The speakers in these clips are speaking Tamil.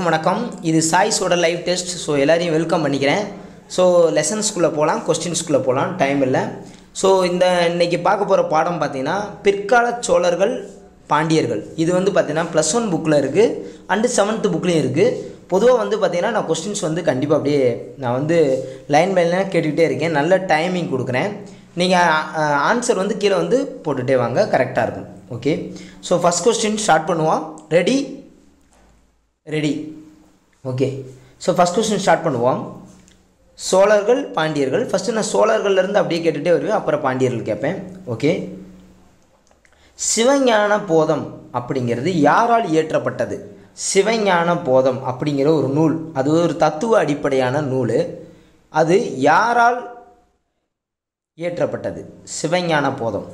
அனைவருக்கும் வணக்கம் இது சாய்ஸோட லைவ் டெஸ்ட் ஸோ எல்லாரையும் வெல்கம் பண்ணிக்கிறேன் ஸோ லெசன்ஸ்குள்ளே போகலாம் கொஸ்டின்ஸ்குள்ளே போகலாம் டைம் இல்லை ஸோ இந்த இன்னைக்கு பார்க்க போகிற பாடம் பார்த்தீங்கன்னா பிற்கால சோழர்கள் பாண்டியர்கள் இது வந்து பார்த்தீங்கன்னா ப்ளஸ் ஒன் புக்கில் இருக்குது அண்டு செவன்த்து புக்லேயும் இருக்குது பொதுவாக வந்து பார்த்தீங்கன்னா நான் கொஸ்டின்ஸ் வந்து கண்டிப்பாக அப்படியே நான் வந்து லைன் பை லைனாக கேட்டுக்கிட்டே இருக்கேன் நல்ல டைமிங் கொடுக்குறேன் நீங்கள் ஆன்சர் வந்து கீழே வந்து போட்டுகிட்டே வாங்க கரெக்டாக இருக்கும் okay so first question start பண்ணுவோம் ready ready okay so first question start பண்ணுவோம் சோழர்கள் பாண்டியர்கள் ஃபஸ்ட்டு நான் சோழர்கள்லேருந்து அப்படியே கேட்டுகிட்டே வருவேன் அப்புறம் பாண்டியர்கள் கேட்பேன் ஓகே சிவஞான போதம் அப்படிங்கிறது யாரால் இயற்றப்பட்டது சிவஞான போதம் அப்படிங்கிற ஒரு நூல் அது ஒரு தத்துவ அடிப்படையான நூல் அது யாரால் இயற்றப்பட்டது சிவஞான போதம்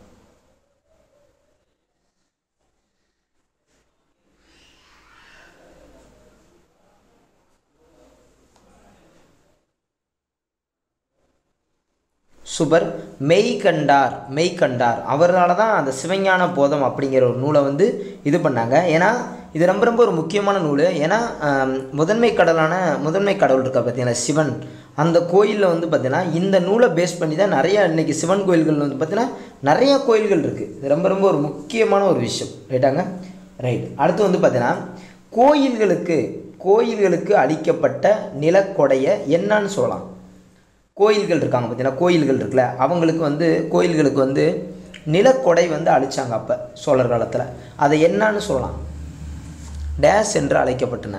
சூப்பர் மெய்கண்டார் மெய்கண்டார் அவரால் தான் அந்த சிவஞான போதம் அப்படிங்கிற ஒரு நூலை வந்து இது பண்ணாங்க ஏன்னா இது ரொம்ப ரொம்ப ஒரு முக்கியமான நூல் ஏன்னா ஆம், முதன்மை கடலான முதன்மை கடவுள் இருக்கா பார்த்தீங்கன்னா சிவன் அந்த கோயிலில் வந்து பார்த்தீங்கன்னா இந்த நூலை பேஸ் பண்ணி தான் நிறைய இன்னைக்கு சிவன் கோயில்கள் வந்து பார்த்தீங்கன்னா நிறைய கோயில்கள் இருக்குது இது ரொம்ப ரொம்ப ஒரு முக்கியமான ஒரு விஷயம் ரைட்டாங்க ரைட் அடுத்து வந்து பார்த்தீங்கன்னா கோயில்களுக்கு கோயில்களுக்கு அளிக்கப்பட்ட நிலக்கொடையை என்னன்னு சொல்லலாம் கோயில்கள் இருக்காங்க பார்த்தீங்கன்னா கோயில்கள் இருக்குல்ல அவங்களுக்கு வந்து கோயில்களுக்கு வந்து நிலக்கொடை வந்து அழிச்சாங்க அப்போ சோழர் காலத்தில் அதை என்னன்னு சொல்லலாம் டேஸ் என்று அழைக்கப்பட்டன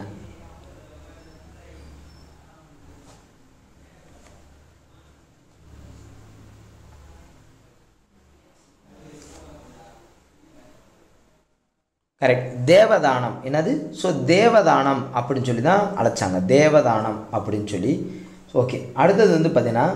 கரெக்ட் தேவதானம் என்னது ஸோ தேவதானம் அப்படின்னு சொல்லி தான் அழைச்சாங்க தேவதானம் அப்படின்னு சொல்லி ஓகே அடுத்தது வந்து பார்த்தீங்கன்னா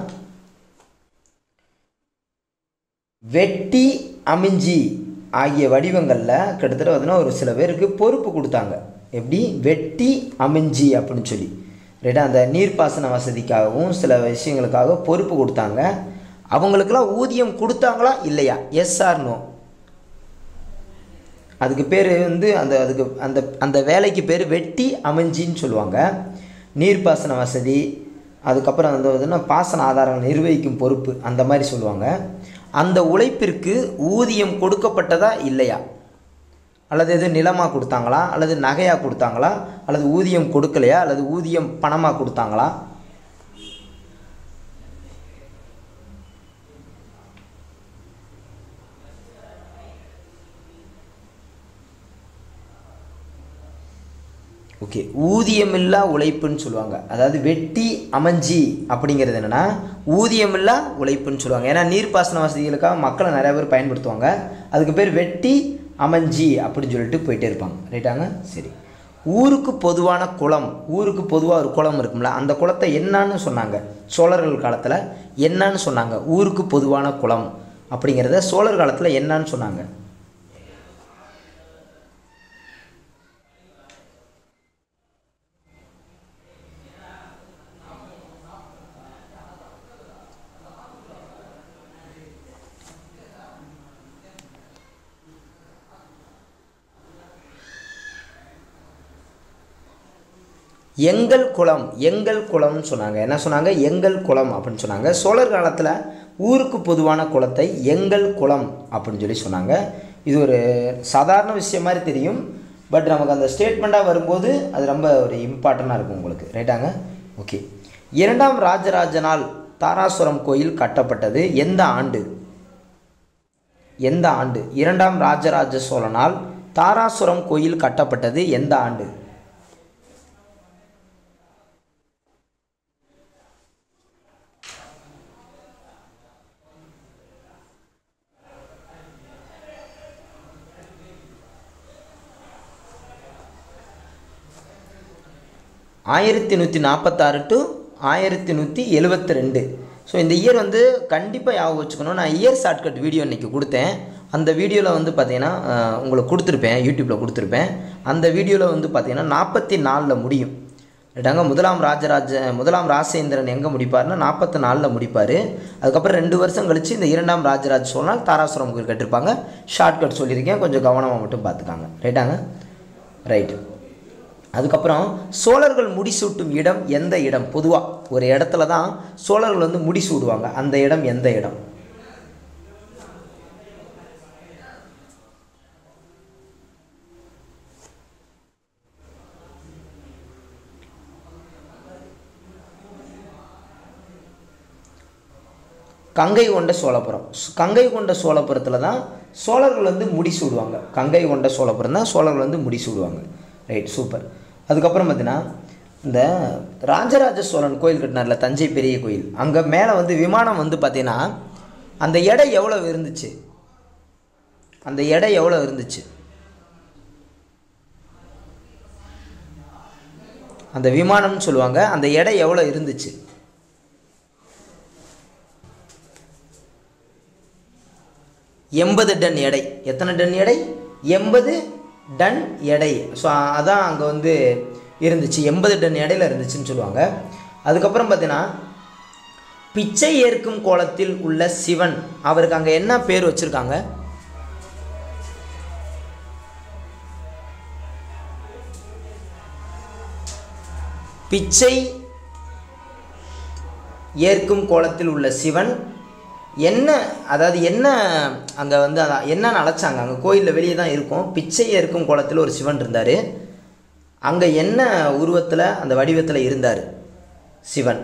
வெட்டி அமிஞ்சி ஆகிய வடிவங்களில் கிட்டத்தட்ட பார்த்தீங்கன்னா ஒரு சில பேருக்கு பொறுப்பு கொடுத்தாங்க எப்படி வெட்டி அமிஞ்சி அப்படின்னு சொல்லி ரைட்டா அந்த நீர்ப்பாசன வசதிக்காகவும் சில விஷயங்களுக்காக பொறுப்பு கொடுத்தாங்க அவங்களுக்கெல்லாம் ஊதியம் கொடுத்தாங்களா இல்லையா எஸ் ஆர் நோ அதுக்கு பேர் வந்து அந்த அதுக்கு அந்த அந்த வேலைக்கு பேர் வெட்டி அமைஞ்சின்னு சொல்லுவாங்க நீர்ப்பாசன வசதி அதுக்கப்புறம் வந்து பார்த்தீங்கன்னா பாசன ஆதாரங்கள் நிர்வகிக்கும் பொறுப்பு அந்த மாதிரி சொல்லுவாங்க அந்த உழைப்பிற்கு ஊதியம் கொடுக்கப்பட்டதா இல்லையா அல்லது எது நிலமாக கொடுத்தாங்களா அல்லது நகையாக கொடுத்தாங்களா அல்லது ஊதியம் கொடுக்கலையா அல்லது ஊதியம் பணமாக கொடுத்தாங்களா ஓகே ஊதியமில்லா உழைப்புன்னு சொல்லுவாங்க அதாவது வெட்டி அமைஞ்சி அப்படிங்கிறது என்னென்னா ஊதியமில்லா உழைப்புன்னு சொல்லுவாங்க ஏன்னா நீர்ப்பாசன வசதிகளுக்காக மக்களை நிறைய பேர் பயன்படுத்துவாங்க அதுக்கு பேர் வெட்டி அமைஞ்சி அப்படின்னு சொல்லிட்டு போயிட்டே இருப்பாங்க ரைட்டாங்க சரி ஊருக்கு பொதுவான குளம் ஊருக்கு பொதுவாக ஒரு குளம் இருக்கும்ல அந்த குளத்தை என்னன்னு சொன்னாங்க சோழர்கள் காலத்தில் என்னன்னு சொன்னாங்க ஊருக்கு பொதுவான குளம் அப்படிங்கிறத சோழர் காலத்தில் என்னன்னு சொன்னாங்க எங்கள் குளம் எங்கள் குளம்னு சொன்னாங்க என்ன சொன்னாங்க எங்கள் குளம் அப்படின்னு சொன்னாங்க சோழர் காலத்தில் ஊருக்கு பொதுவான குளத்தை எங்கள் குளம் அப்படின்னு சொல்லி சொன்னாங்க இது ஒரு சாதாரண விஷயம் மாதிரி தெரியும் பட் நமக்கு அந்த ஸ்டேட்மெண்ட்டாக வரும்போது அது ரொம்ப ஒரு இம்பார்ட்டண்ட்டாக இருக்கும் உங்களுக்கு ரைட்டாங்க ஓகே இரண்டாம் ராஜராஜனால் தாராசுரம் கோயில் கட்டப்பட்டது எந்த ஆண்டு எந்த ஆண்டு இரண்டாம் ராஜராஜ சோழனால் தாராசுரம் கோயில் கட்டப்பட்டது எந்த ஆண்டு ஆயிரத்தி நூற்றி நாற்பத்தாறு டு ஆயிரத்தி நூற்றி எழுபத்தி ரெண்டு ஸோ இந்த இயர் வந்து கண்டிப்பாக ஞாபகம் வச்சுக்கணும் நான் இயர் ஷார்ட்கட் வீடியோ இன்றைக்கி கொடுத்தேன் அந்த வீடியோவில் வந்து பார்த்தீங்கன்னா அஹ், உங்களுக்கு கொடுத்துருப்பேன் யூடியூப்பில் கொடுத்துருப்பேன் அந்த வீடியோவில் வந்து பார்த்தீங்கன்னா நாற்பத்தி நாலில் முடியும் ரைட்டாங்க முதலாம் ராஜராஜ முதலாம் ராசேந்திரன் எங்கே முடிப்பார்னா நாற்பத்தி நாலில் முடிப்பார் அதுக்கப்புறம் ரெண்டு வருஷம் கழித்து இந்த இரண்டாம் ராஜராஜ சோழனால் தாராசுரம் கோயில் கட்டிருப்பாங்க ஷார்ட்கட் சொல்லியிருக்கேன் கொஞ்சம் கவனமாக மட்டும் பார்த்துக்காங்க ரைட்டாங்க ரைட்டு அதுக்கப்புறம் சோழர்கள் முடிசூட்டும் இடம் எந்த இடம் பொதுவாக ஒரு இடத்துல தான் சோழர்கள் வந்து முடிசூடுவாங்க அந்த இடம் எந்த இடம் கங்கை கொண்ட சோழபுரம் ஸ்- கங்கை கொண்ட சோழபுரத்தில் தான் சோழர்கள் வந்து முடிசூடுவாங்க கங்கை கொண்ட சோழபுரம் தான் சோழர்கள் வந்து முடிசூடுவாங்க ரைட் சூப்பர் அதுக்கப்புறம் பார்த்தீங்கன்னா இந்த ராஜராஜ சோழன் கோயில் கட்டினார்ல தஞ்சை பெரிய கோயில் அங்கே மேலே வந்து விமானம் வந்து பார்த்தீங்கன்னா அந்த எடை எவ்வளோ இருந்துச்சு அந்த எடை எவ்வளோ இருந்துச்சு அந்த விமானம்னு சொல்லுவாங்க அந்த எடை எவ்வளோ இருந்துச்சு எண்பது டன் எடை எத்தனை டன் எடை எண்பது டன் எடை ஸோ அதான் அங்கே வந்து இருந்துச்சு எண்பது டன் எடையில் இருந்துச்சுன்னு சொல்லுவாங்க அதுக்கப்புறம் பார்த்தீங்கன்னா பிச்சை ஏற்கும் கோலத்தில் உள்ள சிவன் அவருக்கு அங்கே என்ன பேர் வச்சுருக்காங்க பிச்சை ஏற்கும் கோலத்தில் உள்ள சிவன் என்ன அதாவது என்ன அங்கே வந்து அதான் என்னன்னு அழைச்சாங்க அங்கே கோயிலில் வெளியே தான் இருக்கும் பிச்சை ஏற்கும் கோலத்தில் ஒரு சிவன் இருந்தார் அங்கே என்ன உருவத்தில் அந்த வடிவத்தில் இருந்தார் சிவன்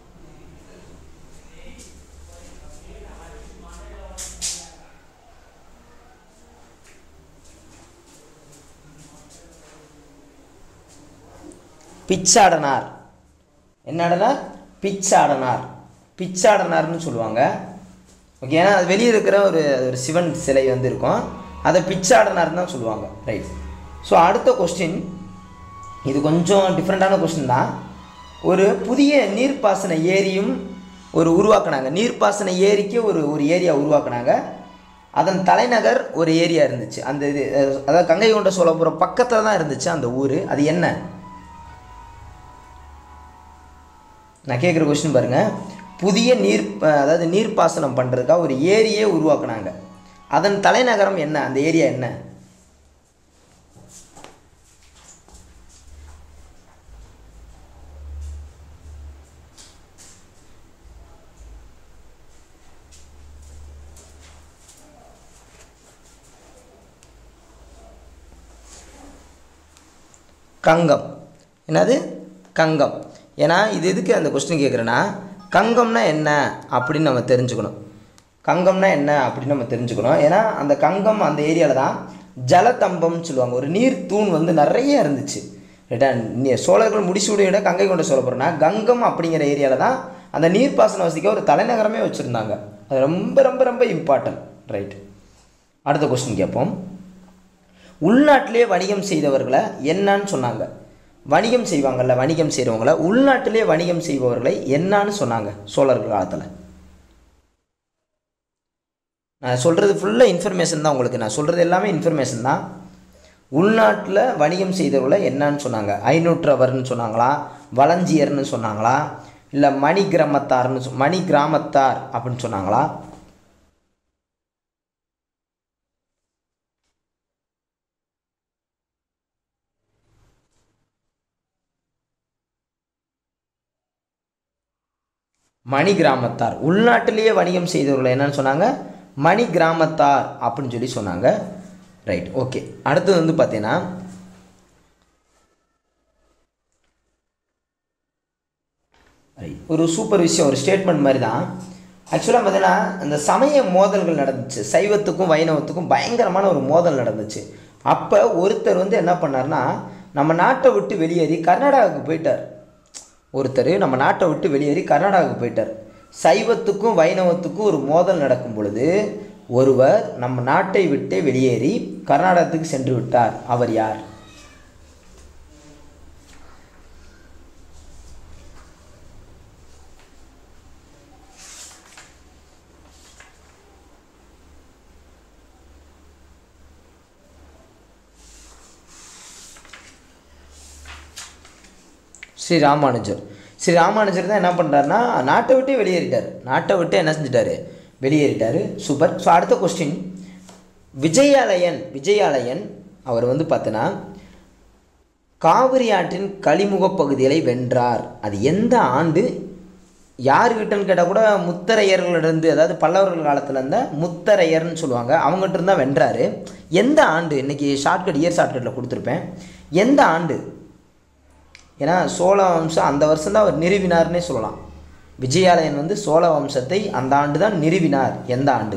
பிச்சாடனார் என்னடனார் பிச்சாடனார் பிச்சாடனார்னு சொல்லுவாங்க ஓகே ஏன்னா அது வெளியே இருக்கிற ஒரு அது ஒரு சிவன் சிலை வந்து இருக்கும் அதை பிச்சாடனார்னு தான் சொல்லுவாங்க ரைட் ஸோ அடுத்த கொஸ்டின் இது கொஞ்சம் டிஃப்ரெண்ட்டான கொஸ்டின் தான் ஒரு புதிய நீர்ப்பாசன ஏரியும் ஒரு உருவாக்குனாங்க நீர்ப்பாசன ஏரிக்கு ஒரு ஒரு ஏரியா உருவாக்குனாங்க அதன் தலைநகர் ஒரு ஏரியா இருந்துச்சு அந்த இது அஹ், அதாவது கங்கை கொண்ட சோழபுரம் பக்கத்தில் தான் இருந்துச்சு அந்த ஊர் அது என்ன நான் கேட்குற கொஸ்டின் பாருங்கள் புதிய நீர் அஹ், அதாவது நீர்ப்பாசனம் பண்ணுறதுக்காக ஒரு ஏரியே உருவாக்குனாங்க அதன் தலைநகரம் என்ன அந்த ஏரியா என்ன கங்கம் என்னது கங்கம் ஏன்னா இது எதுக்கு அந்த கொஸ்டின் கேட்குறேன்னா கங்கம்னா என்ன அப்படின்னு நம்ம தெரிஞ்சுக்கணும் கங்கம்னா என்ன அப்படின்னு நம்ம தெரிஞ்சுக்கணும் ஏன்னா அந்த கங்கம் அந்த ஏரியாவில் தான் ஜலதம்பம்னு சொல்லுவாங்க ஒரு நீர் தூண் வந்து நிறைய இருந்துச்சு ரைட்டா நீ- சோழர்கள் முடிசூடிய இடம் கங்கை கொண்ட சோழபுரம்னா கங்கம் அப்படிங்கிற ஏரியாவில் தான் அந்த நீர்ப்பாசன வசதிக்கு ஒரு தலைநகரமே வச்சுருந்தாங்க அது ரொம்ப ரொம்ப ரொம்ப இம்பார்ட்டன்ட் ரைட் அடுத்த கொஸ்டின் கேட்போம் உள்நாட்டிலே வணிகம் செய்தவர்களை என்னன்னு சொன்னாங்க வணிகம் செய்வாங்கல்ல வணிகம் செய்கிறவங்கள உள்நாட்டிலே வணிகம் செய்பவர்களை என்னன்னு சொன்னாங்க சோழர்கள் காலத்தில் நான் சொல்கிறது ஃபுல்லாக இன்ஃபர்மேஷன் தான் உங்களுக்கு நான் சொல்கிறது எல்லாமே இன்ஃபர்மேஷன் தான் உள்நாட்டில் வணிகம் செய்தவர்களை என்னன்னு சொன்னாங்க ஐநூற்றவர்னு சொன்னாங்களா வளஞ்சியர்னு சொன்னாங்களா இல்லை மணி கிராமத்தார்னு சொ- மணி கிராமத்தார் அப்படின்னு சொன்னாங்களா மணி கிராமத்தார் உள்நாட்டிலேயே வணிகம் செய்தவர்கள் என்னன்னு சொன்னாங்க மணி கிராமத்தார் அப்படின்னு சொல்லி சொன்னாங்க ரைட் ஓகே அடுத்தது வந்து பார்த்தீங்கன்னா Right. ஒரு சூப்பர் விஷயம் ஒரு ஸ்டேட்மெண்ட் மாதிரி தான் ஆக்சுவலாக பார்த்தீங்கன்னா இந்த சமய மோதல்கள் நடந்துச்சு சைவத்துக்கும் வைணவத்துக்கும் பயங்கரமான ஒரு மோதல் நடந்துச்சு அப்போ ஒருத்தர் வந்து என்ன பண்ணார்னா நம்ம நாட்டை விட்டு வெளியேறி கர்நாடகாவுக்கு போயிட்டார் ஒருத்தர் நம்ம நாட்டை விட்டு வெளியேறி கர்நாடகாவுக்கு போயிட்டார் சைவத்துக்கும் வைணவத்துக்கும் ஒரு மோதல் நடக்கும் பொழுது ஒருவர் நம்ம நாட்டை விட்டே வெளியேறி கர்நாடகத்துக்கு சென்று விட்டார் அவர் யார் ஸ்ரீ ராமானுஜர் ஸ்ரீ ராமானுஜர் தான் என்ன பண்ணுறாருன்னா நாட்டை விட்டே வெளியேறிட்டார் நாட்டை விட்டு என்ன செஞ்சிட்டாரு வெளியேறிட்டார் சூப்பர் ஸோ அடுத்த கொஸ்டின் விஜயாலயன் விஜயாலயன் அவர் வந்து பார்த்தோன்னா காவிரி ஆற்றின் கலிமுகப் பகுதிகளை வென்றார் அது எந்த ஆண்டு யாருக்கிட்டன்னு கேட்டால் கூட முத்தரையர்களிருந்து அதாவது பல்லவர்கள் காலத்தில் இருந்த முத்தரையர்னு சொல்லுவாங்க அவங்ககிட்ட இருந்தால் வென்றாரு எந்த ஆண்டு இன்னைக்கு ஷார்ட்கட் இயர் ஷார்ட்கட்டில் கொடுத்துருப்பேன் எந்த ஆண்டு ஏன்னா சோழ வம்சம் அந்த வருஷம் தான் அவர் நிறுவினார்னே சொல்லலாம் விஜயாலயன் வந்து சோழ வம்சத்தை அந்த ஆண்டு தான் நிறுவினார் எந்த ஆண்டு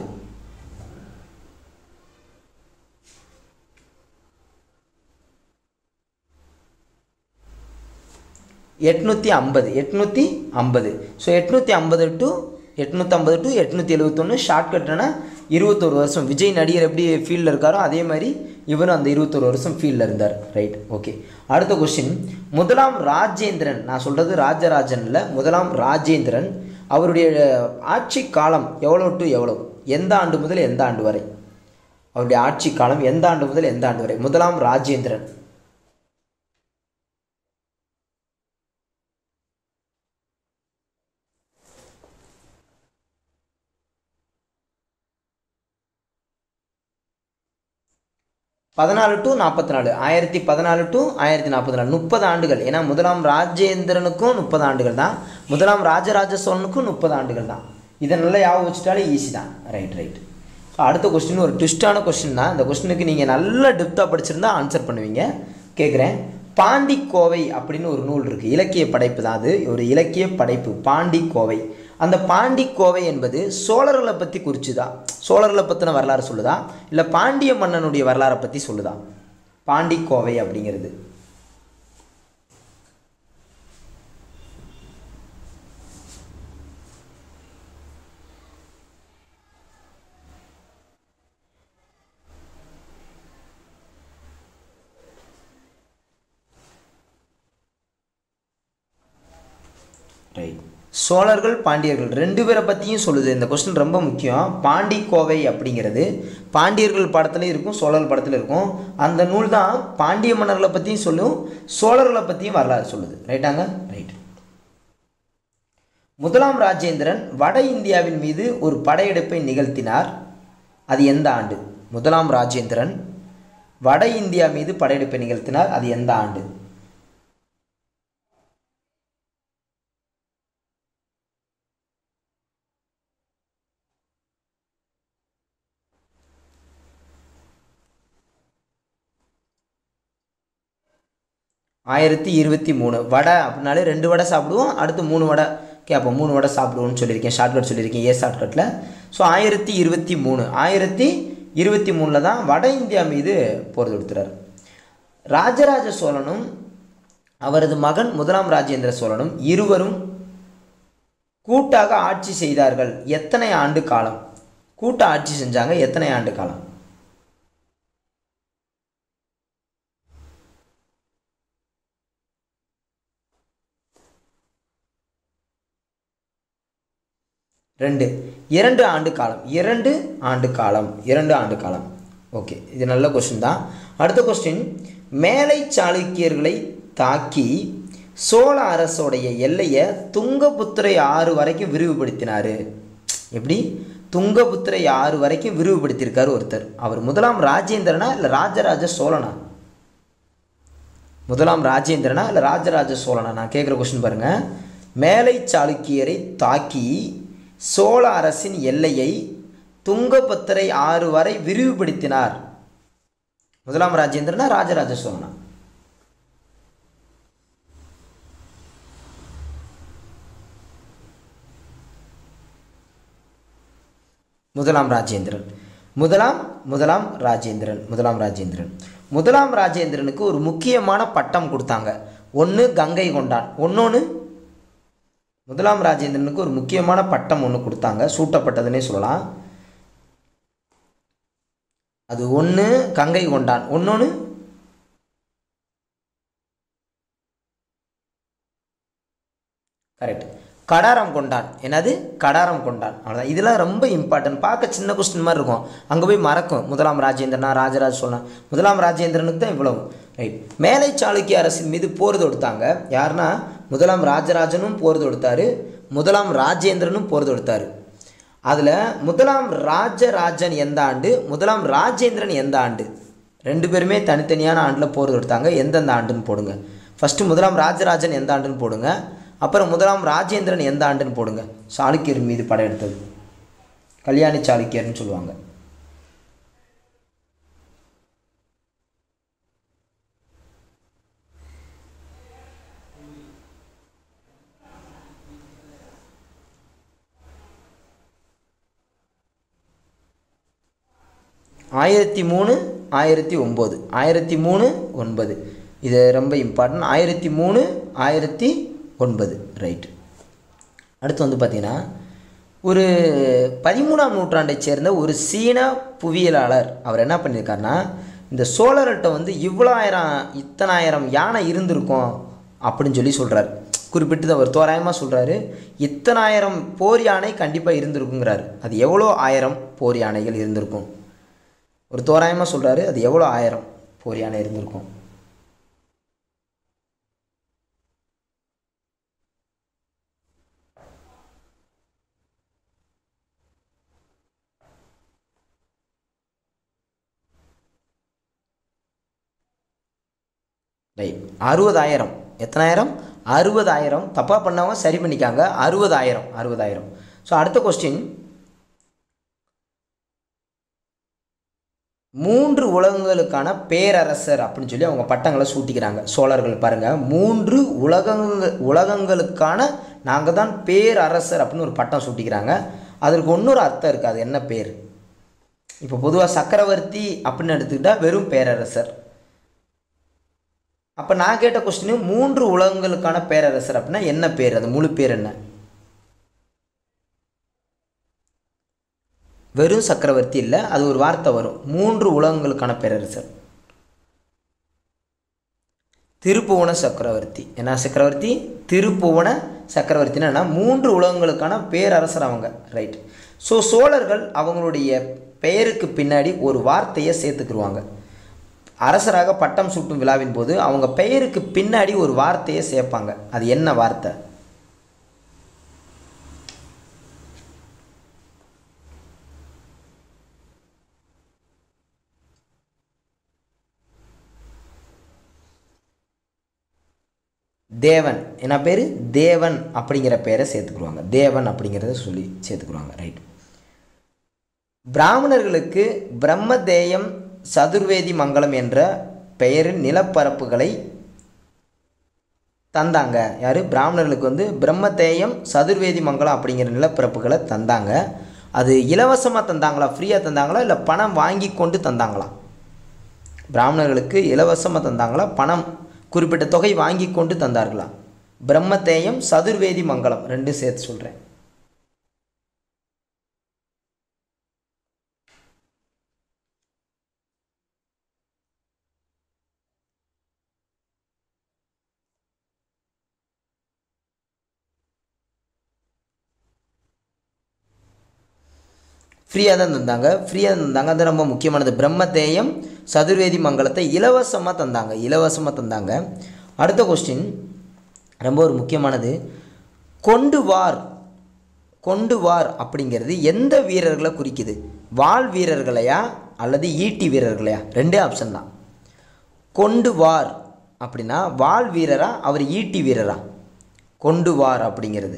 எட்நூற்றி ஐம்பது எட்நூற்றி ஐம்பது ஸோ எட்நூற்றி ஐம்பது டு எட்நூற்றம்பது டு எட்நூற்றி எழுபத்தொன்று ஷார்ட்கட்னா இருபத்தொரு வருஷம் விஜய் நடிகர் எப்படி ஃபீல்டில் இருக்காரோ அதே மாதிரி இவரும் அந்த இருபத்தொரு வருஷம் ஃபீல்டில் இருந்தார் ரைட் ஓகே அடுத்த கொஸ்டின் முதலாம் ராஜேந்திரன் நான் சொல்கிறது ராஜராஜன் இல்லை முதலாம் ராஜேந்திரன் அவருடைய ஆட்சி காலம் எவ்வளோ டு எவ்வளோ எந்த ஆண்டு முதல் எந்த ஆண்டு வரை அவருடைய ஆட்சி காலம் எந்த ஆண்டு முதல் எந்த ஆண்டு வரை முதலாம் ராஜேந்திரன் பதினாலு டு நாற்பத்தி நாலு ஆயிரத்தி பதினாலு டு ஆயிரத்தி நாற்பத்தி நாலு முப்பது ஆண்டுகள் ஏன்னா முதலாம் ராஜேந்திரனுக்கும் முப்பது ஆண்டுகள் தான் முதலாம் ராஜராஜ சோழனுக்கும் முப்பது ஆண்டுகள் தான் இதை நல்லா ஞாபகம் வச்சுட்டாலே ஈஸி தான் ரைட் ரைட் ஸோ அடுத்த கொஸ்டின் ஒரு ட்விஸ்டான கொஸ்டின் தான் இந்த கொஸ்டினுக்கு நீங்கள் நல்ல டெப்த்தாக படிச்சிருந்தா ஆன்சர் பண்ணுவீங்க கேட்குறேன் பாண்டி கோவை அப்படின்னு ஒரு நூல் இருக்குது இலக்கிய படைப்பு தான் அது ஒரு இலக்கிய படைப்பு பாண்டி கோவை அந்த பாண்டி கோவை என்பது சோழர்களை பற்றி குறிச்சுதா சோழர்களை பற்றின வரலாறு சொல்லுதா இல்லை பாண்டிய மன்னனுடைய வரலாறை பற்றி சொல்லுதா பாண்டி கோவை அப்படிங்கிறது ரைட் சோழர்கள் பாண்டியர்கள் ரெண்டு பேரை பற்றியும் சொல்லுது இந்த கொஸ்டின் ரொம்ப முக்கியம் பாண்டி கோவை அப்படிங்கிறது பாண்டியர்கள் படத்துலையும் இருக்கும் சோழர்கள் படத்தில் இருக்கும் அந்த நூல் தான் பாண்டிய மன்னர்களை பற்றியும் சொல்லும் சோழர்களை பற்றியும் வரலாறு சொல்லுது ரைட்டாங்க ரைட் முதலாம் ராஜேந்திரன் வட இந்தியாவின் மீது ஒரு படையெடுப்பை நிகழ்த்தினார் அது எந்த ஆண்டு முதலாம் ராஜேந்திரன் வட இந்தியா மீது படையெடுப்பை நிகழ்த்தினார் அது எந்த ஆண்டு ஆயிரத்தி இருபத்தி மூணு வடை அப்படின்னாலே ரெண்டு வடை சாப்பிடுவோம் அடுத்து மூணு வடை கேட்போம் மூணு வடை சாப்பிடுவோம்னு சொல்லியிருக்கேன் ஷார்ட்கட் சொல்லியிருக்கேன் ஏ ஷார்ட்கட்டில் ஸோ ஆயிரத்தி இருபத்தி மூணு ஆயிரத்தி இருபத்தி மூணில் தான் வட இந்தியா மீது போர் தொடுத்துறார் ராஜராஜ சோழனும் அவரது மகன் முதலாம் ராஜேந்திர சோழனும் இருவரும் கூட்டாக ஆட்சி செய்தார்கள் எத்தனை ஆண்டு காலம் கூட்ட ஆட்சி செஞ்சாங்க எத்தனை ஆண்டு காலம் ரெண்டு இரண்டு ஆண்டு காலம் இரண்டு ஆண்டு காலம் இரண்டு ஆண்டு காலம் ஓகே இது நல்ல கொஸ்டின் தான் அடுத்த கொஸ்டின் மேலை சாளுக்கியர்களை தாக்கி சோழ அரசோடைய எல்லையை துங்கபுத்திரை ஆறு வரைக்கும் விரிவுபடுத்தினார் எப்படி துங்கபுத்திரை ஆறு வரைக்கும் விரிவுபடுத்தியிருக்காரு ஒருத்தர் அவர் முதலாம் ராஜேந்திரனா இல்லை ராஜராஜ சோழனா முதலாம் ராஜேந்திரனா இல்லை ராஜராஜ சோழனா நான் கேட்குற கொஸ்டின் பாருங்கள் மேலை சாளுக்கியரை தாக்கி சோழ அரசின் எல்லையை துங்கபத்திரை ஆறு வரை விரிவுபடுத்தினார் முதலாம் ராஜேந்திரனா ராஜராஜ சோழனா முதலாம் ராஜேந்திரன் முதலாம் முதலாம் ராஜேந்திரன் முதலாம் ராஜேந்திரன் முதலாம் ராஜேந்திரனுக்கு ஒரு முக்கியமான பட்டம் கொடுத்தாங்க ஒன்று கங்கை கொண்டான் ஒன்னொன்று முதலாம் ராஜேந்திரனுக்கு ஒரு முக்கியமான பட்டம் ஒன்று கொடுத்தாங்க சூட்டப்பட்டதுன்னே சொல்லலாம் அது ஒன்று கங்கை கொண்டான் ஒன்னொன்று கரெக்ட் கடாரம் கொண்டான் என்னது கடாரம் கொண்டான் அவ்வளோதான் இதெல்லாம் ரொம்ப இம்பார்ட்டன்ட் பார்க்க சின்ன கொஸ்டின் மாதிரி இருக்கும் அங்கே போய் மறக்கும் முதலாம் ராஜேந்திரனா ராஜராஜ சோழன் முதலாம் ராஜேந்திரனுக்கு தான் இவ்வளவு ரைட் மேலை சாளுக்கிய அரசின் மீது போர் தொடுத்தாங்க யாருன்னா முதலாம் ராஜராஜனும் போர் தொடுத்தாரு முதலாம் ராஜேந்திரனும் போர் தொடுத்தாரு அதில் முதலாம் ராஜராஜன் எந்த ஆண்டு முதலாம் ராஜேந்திரன் எந்த ஆண்டு ரெண்டு பேருமே தனித்தனியான ஆண்டில் போர் தொடுத்தாங்க எந்தெந்த ஆண்டுன்னு போடுங்க ஃபஸ்ட்டு முதலாம் ராஜராஜன் எந்த ஆண்டுன்னு போடுங்க அப்புறம் முதலாம் ராஜேந்திரன் எந்த ஆண்டுன்னு போடுங்க சாளுக்கியர் மீது படையெடுத்தது கல்யாணி சாளுக்கியர்னு சொல்லுவாங்க ஆயிரத்தி மூணு ஆயிரத்தி ஒம்பது ஆயிரத்தி மூணு ஒன்பது இது ரொம்ப இம்பார்ட்டன்ட் ஆயிரத்தி மூணு ஆயிரத்தி ஒன்பது ரைட்டு அடுத்து வந்து பார்த்திங்கன்னா ஒரு பதிமூணாம் நூற்றாண்டைச் சேர்ந்த ஒரு சீன புவியியலாளர் அவர் என்ன பண்ணியிருக்காருன்னா இந்த சோழர்கிட்ட வந்து இவ்வளோ ஆயிரம் இத்தனாயிரம் யானை இருந்திருக்கும் அப்படின்னு சொல்லி சொல்கிறார் குறிப்பிட்டு அவர் தோராயமாக சொல்கிறாரு இத்தனாயிரம் போர் யானை கண்டிப்பாக இருந்திருக்குங்கிறாரு அது எவ்வளோ ஆயிரம் போர் யானைகள் இருந்திருக்கும் ஒரு தோராயமாக சொல்கிறாரு அது எவ்வளோ ஆயிரம் போர் யானை இருந்திருக்கும் ரைட் அறுபதாயிரம் எத்தனாயிரம் அறுபதாயிரம் தப்பாக பண்ணவங்க சரி பண்ணிக்காங்க அறுபதாயிரம் அறுபதாயிரம் ஸோ அடுத்த கொஸ்டின் மூன்று உலகங்களுக்கான பேரரசர் அப்படின்னு சொல்லி அவங்க பட்டங்களை சூட்டிக்கிறாங்க சோழர்கள் பாருங்கள் மூன்று உலகங்க உலகங்களுக்கான நாங்கள் தான் பேரரசர் அப்படின்னு ஒரு பட்டம் சூட்டிக்கிறாங்க அதற்கு இன்னொரு அர்த்தம் இருக்குது அது என்ன பேர் இப்போ பொதுவாக சக்கரவர்த்தி அப்படின்னு எடுத்துக்கிட்டால் வெறும் பேரரசர் அப்போ நான் கேட்ட கொஸ்டின் மூன்று உலகங்களுக்கான பேரரசர் அப்படின்னா என்ன பேர் அது முழு பேர் என்ன வெறும் சக்கரவர்த்தி இல்லை அது ஒரு வார்த்தை வரும் மூன்று உலகங்களுக்கான பேரரசர் திருப்புவன சக்கரவர்த்தி என்ன சக்கரவர்த்தி திருப்புவன சக்கரவர்த்தினா என்ன மூன்று உலகங்களுக்கான பேரரசர் அவங்க ரைட் ஸோ சோழர்கள் அவங்களுடைய பெயருக்கு பின்னாடி ஒரு வார்த்தையை சேர்த்துக்கிருவாங்க அரசராக பட்டம் சூட்டும் விழாவின் போது அவங்க பெயருக்கு பின்னாடி ஒரு வார்த்தையை சேர்ப்பாங்க அது என்ன வார்த்தை தேவன் என்ன பேர் தேவன் அப்படிங்கிற பேரை சேர்த்துக்குருவாங்க தேவன் அப்படிங்கிறத சொல்லி சேர்த்துக்குருவாங்க ரைட் பிராமணர்களுக்கு பிரம்மதேயம் சதுர்வேதி மங்கலம் என்ற பெயரின் நிலப்பரப்புகளை தந்தாங்க யார் பிராமணர்களுக்கு வந்து பிரம்மதேயம் சதுர்வேதி மங்கலம் அப்படிங்கிற நிலப்பரப்புகளை தந்தாங்க அது இலவசமாக தந்தாங்களா ஃப்ரீயாக தந்தாங்களா இல்லை பணம் வாங்கி கொண்டு தந்தாங்களா பிராமணர்களுக்கு இலவசமாக தந்தாங்களா பணம் குறிப்பிட்ட தொகை வாங்கி கொண்டு தந்தார்களா பிரம்மதேயம் சதுர்வேதி மங்கலம் ரெண்டும் சேர்த்து சொல்கிறேன் ஃப்ரீயாக தான் தந்தாங்க ஃப்ரீயாக தந்தாங்க அது ரொம்ப முக்கியமானது பிரம்மதேயம் சதுர்வேதி மங்கலத்தை இலவசமாக தந்தாங்க இலவசமாக தந்தாங்க அடுத்த கொஸ்டின் ரொம்ப ஒரு முக்கியமானது கொண்டு வார் கொண்டு வார் அப்படிங்கிறது எந்த வீரர்களை குறிக்குது வாள் வீரர்களையா அல்லது ஈட்டி வீரர்களையா ரெண்டே ஆப்ஷன் தான் கொண்டு வார் அப்படின்னா வாள் வீரரா அவர் ஈட்டி வீரரா கொண்டு வார் அப்படிங்கிறது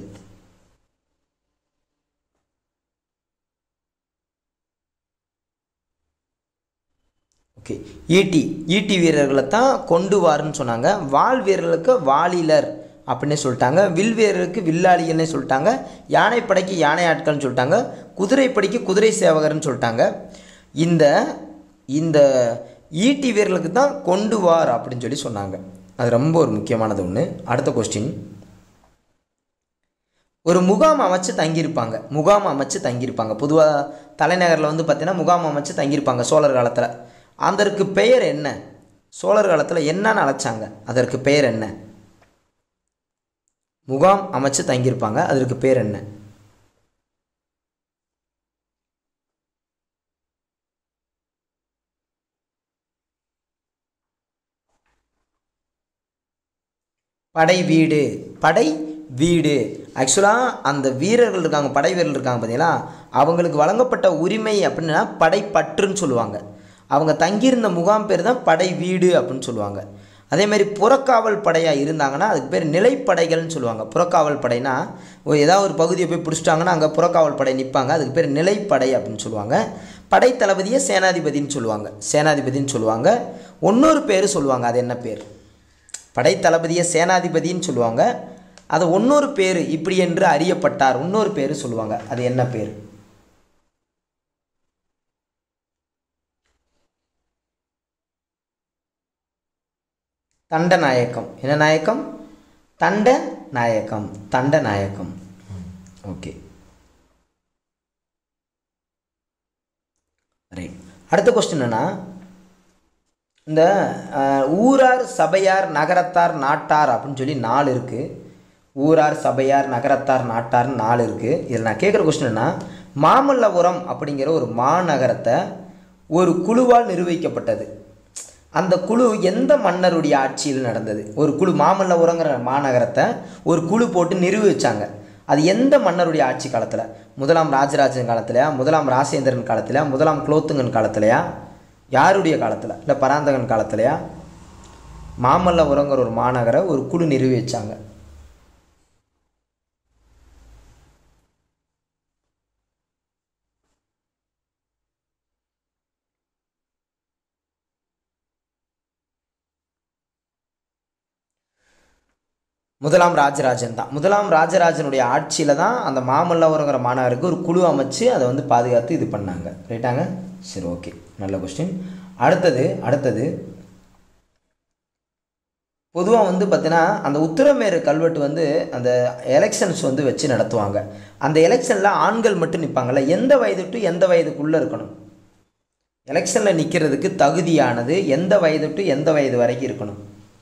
ஓகே ஈட்டி ஈட்டி வீரர்களை தான் கொண்டு வாருன்னு சொன்னாங்க வாள் வீரர்களுக்கு வாளிலர் அப்படின்னு சொல்லிட்டாங்க வில் வீரருக்கு வில்லாளிகள்னு சொல்லிட்டாங்க யானைப்படைக்கு யானை ஆட்கள்னு சொல்லிட்டாங்க குதிரைப்படைக்கு குதிரை சேவகர்னு சொல்லிட்டாங்க இந்த இந்த ஈட்டி வீரர்களுக்கு தான் கொண்டு வார் அப்படின்னு சொல்லி சொன்னாங்க அது ரொம்ப ஒரு முக்கியமானது ஒன்று அடுத்த கொஸ்டின் ஒரு முகாம் அமைச்சு தங்கியிருப்பாங்க முகாம் அமைச்சு தங்கியிருப்பாங்க பொதுவாக தலைநகரில் வந்து பார்த்தீங்கன்னா முகாம் அமைச்சு தங்கியிருப்பாங்க சோழர் காலத்தில் அதற்கு பெயர் என்ன சோழர் காலத்தில் என்னன்னு அழைச்சாங்க அதற்கு பெயர் என்ன முகாம் அமைச்சு தங்கியிருப்பாங்க அதற்கு பேர் என்ன படை வீடு படை வீடு ஆக்சுவலாக அந்த வீரர்கள் இருக்காங்க படை வீரர்கள் இருக்காங்க பார்த்தீங்களா அவங்களுக்கு வழங்கப்பட்ட உரிமை அப்படின்னா படைப்பற்றுன்னு சொல்லுவாங்க அவங்க தங்கியிருந்த முகாம் பேர் தான் படை வீடு அப்படின்னு சொல்லுவாங்க அதே மாதிரி புறக்காவல் படையாக இருந்தாங்கன்னா அதுக்கு பேர் நிலைப்படைகள்னு சொல்லுவாங்க புறக்காவல் படைனா ஒரு ஏதாவது ஒரு பகுதியை போய் பிடிச்சிட்டாங்கன்னா அங்கே புறக்காவல் படை நிற்பாங்க அதுக்கு பேர் நிலைப்படை அப்படின்னு சொல்லுவாங்க படை தளபதியை சேனாதிபதின்னு சொல்லுவாங்க சேனாதிபதின்னு சொல்லுவாங்க இன்னொரு பேர் சொல்லுவாங்க அது என்ன பேர் படை தளபதியை சேனாதிபதின்னு சொல்லுவாங்க அது இன்னொரு பேர் இப்படி என்று அறியப்பட்டார் இன்னொரு பேர் சொல்லுவாங்க அது என்ன பேர் தண்டநாயக்கம் என்ன நாயக்கம் தண்ட நாயக்கம் தண்ட நாயக்கம் ஓகே ரைட் அடுத்த கொஸ்டின் என்னன்னா இந்த அஹ், ஊரார் சபையார் நகரத்தார் நாட்டார் அப்படின்னு சொல்லி நாலு இருக்குது ஊரார் சபையார் நகரத்தார் நாட்டார்னு நாலு இருக்குது இதில் நான் கேட்குற கொஸ்டின் என்ன மாமல்லபுரம் அப்படிங்கிற ஒரு மாநகரத்தை ஒரு குழுவால் நிர்வகிக்கப்பட்டது அந்த குழு எந்த மன்னருடைய ஆட்சியில் நடந்தது ஒரு குழு மாமல்லபுரங்கிற மாநகரத்தை ஒரு குழு போட்டு நிர்வகிச்சாங்க அது எந்த மன்னருடைய ஆட்சி காலத்தில் முதலாம் ராஜராஜன் காலத்திலையா முதலாம் ராசேந்திரன் காலத்திலையா முதலாம் குலோத்துங்கன் காலத்திலையா யாருடைய காலத்தில் இல்லை பராந்தகன் காலத்திலையா மாமல்லபுரங்கிற ஒரு மாநகரை ஒரு குழு நிர்வகிச்சாங்க முதலாம் ராஜராஜன் தான் முதலாம் ராஜராஜனுடைய ஆட்சியில் தான் அந்த மாமல்லபுரங்கிற மாநகருக்கு ஒரு குழு அமைச்சு அதை வந்து பாதுகாத்து இது பண்ணாங்க ரைட்டாங்க சரி ஓகே நல்ல கொஸ்டின் அடுத்தது அடுத்தது பொதுவாக வந்து பார்த்தீங்கன்னா அந்த உத்தரமேரு கல்வெட்டு வந்து அந்த எலெக்ஷன்ஸ் வந்து வச்சு நடத்துவாங்க அந்த எலெக்ஷனில் ஆண்கள் மட்டும் நிற்பாங்கல்ல எந்த வயது டு எந்த வயதுக்குள்ளே இருக்கணும் எலெக்ஷனில் நிற்கிறதுக்கு தகுதியானது எந்த வயது டு எந்த வயது வரைக்கும் இருக்கணும்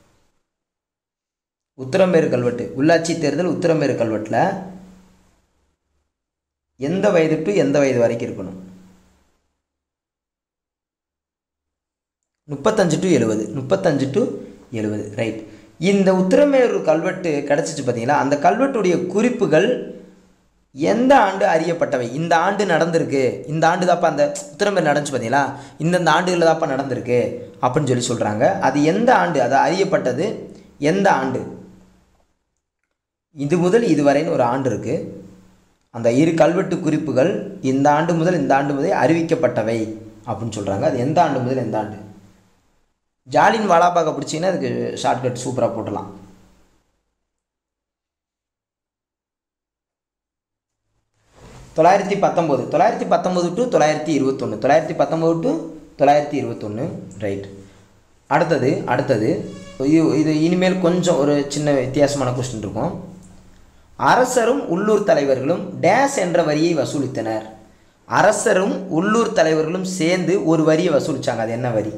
உத்தரமேரு கல்வெட்டு உள்ளாட்சி தேர்தல் உத்தரமேரு கல்வெட்டில் எந்த வயது டு எந்த வயது வரைக்கும் இருக்கணும் முப்பத்தஞ்சு டு எழுபது முப்பத்தஞ்சு டு எழுபது ரைட் இந்த உத்தரமேரு கல்வெட்டு கிடச்சிச்சு பார்த்தீங்களா அந்த கல்வெட்டுடைய குறிப்புகள் எந்த ஆண்டு அறியப்பட்டவை இந்த ஆண்டு நடந்திருக்கு இந்த ஆண்டு தாப்பா அந்த உத்தரமேரு நடந்துச்சு பார்த்தீங்களா இந்தந்த ஆண்டுகளில் தாப்பா நடந்திருக்கு அப்படின்னு சொல்லி சொல்கிறாங்க அது எந்த ஆண்டு அது அறியப்பட்டது எந்த ஆண்டு இது முதல் இதுவரைன்னு ஒரு ஆண்டு இருக்குது அந்த இரு கல்வெட்டு குறிப்புகள் இந்த ஆண்டு முதல் இந்த ஆண்டு முதல் அறிவிக்கப்பட்டவை அப்படின்னு சொல்கிறாங்க அது எந்த ஆண்டு முதல் எந்த ஆண்டு ஜாலின் வாலாபாக பிடிச்சிங்கன்னா அதுக்கு ஷார்ட்கட் சூப்பராக போட்டலாம் தொள்ளாயிரத்தி பத்தொம்போது தொள்ளாயிரத்தி பத்தொம்போது டு தொள்ளாயிரத்தி இருபத்தொன்று தொள்ளாயிரத்தி பத்தொம்போது டு தொள்ளாயிரத்தி இருபத்தொன்று ரைட் அடுத்தது அடுத்தது இது இது இனிமேல் கொஞ்சம் ஒரு சின்ன வித்தியாசமான கொஸ்டின் இருக்கும் அரசரும் உள்ளூர் தலைவர்களும் டேஸ் என்ற வரியை வசூலித்தனர் அரசரும் உள்ளூர் தலைவர்களும் சேர்ந்து ஒரு வரியை வசூலிச்சாங்க அது என்ன வரி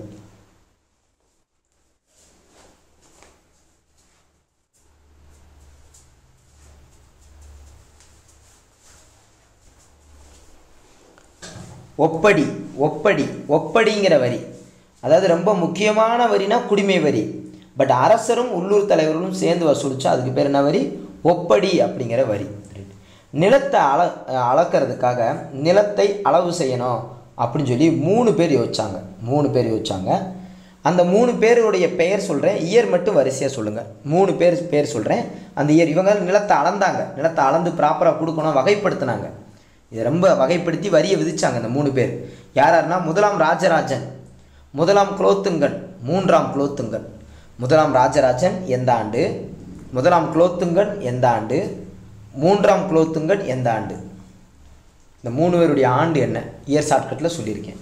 ஒப்படி ஒப்படி ஒப்படிங்கிற வரி அதாவது ரொம்ப முக்கியமான வரினா குடிமை வரி பட் அரசரும் உள்ளூர் தலைவர்களும் சேர்ந்து வசூலிச்சா அதுக்கு பேர் என்ன வரி ஒப்படி அப்படிங்கிற வரி நிலத்தை அள அளக்கிறதுக்காக நிலத்தை அளவு செய்யணும் அப்படின்னு சொல்லி மூணு பேர் யோசிச்சாங்க மூணு பேர் யோசிச்சாங்க அந்த மூணு பேருடைய பெயர் சொல்கிறேன் இயர் மட்டும் வரிசையாக சொல்லுங்கள் மூணு பேர் பேர் சொல்கிறேன் அந்த இயர் இவங்க நிலத்தை அளந்தாங்க நிலத்தை அளந்து ப்ராப்பராக கொடுக்கணும் வகைப்படுத்தினாங்க இதை ரொம்ப வகைப்படுத்தி வரியை விதிச்சாங்க இந்த மூணு பேர் யார் யாருன்னா முதலாம் ராஜராஜன் முதலாம் குலோத்துங்கன் மூன்றாம் குலோத்துங்கன் முதலாம் ராஜராஜன் எந்த ஆண்டு முதலாம் குலோத்துங்கன் எந்த ஆண்டு மூன்றாம் குலோத்துங்கன் எந்த ஆண்டு இந்த மூணு பேருடைய ஆண்டு என்ன இயர் ஷார்ட்கட்டில் சொல்லியிருக்கேன்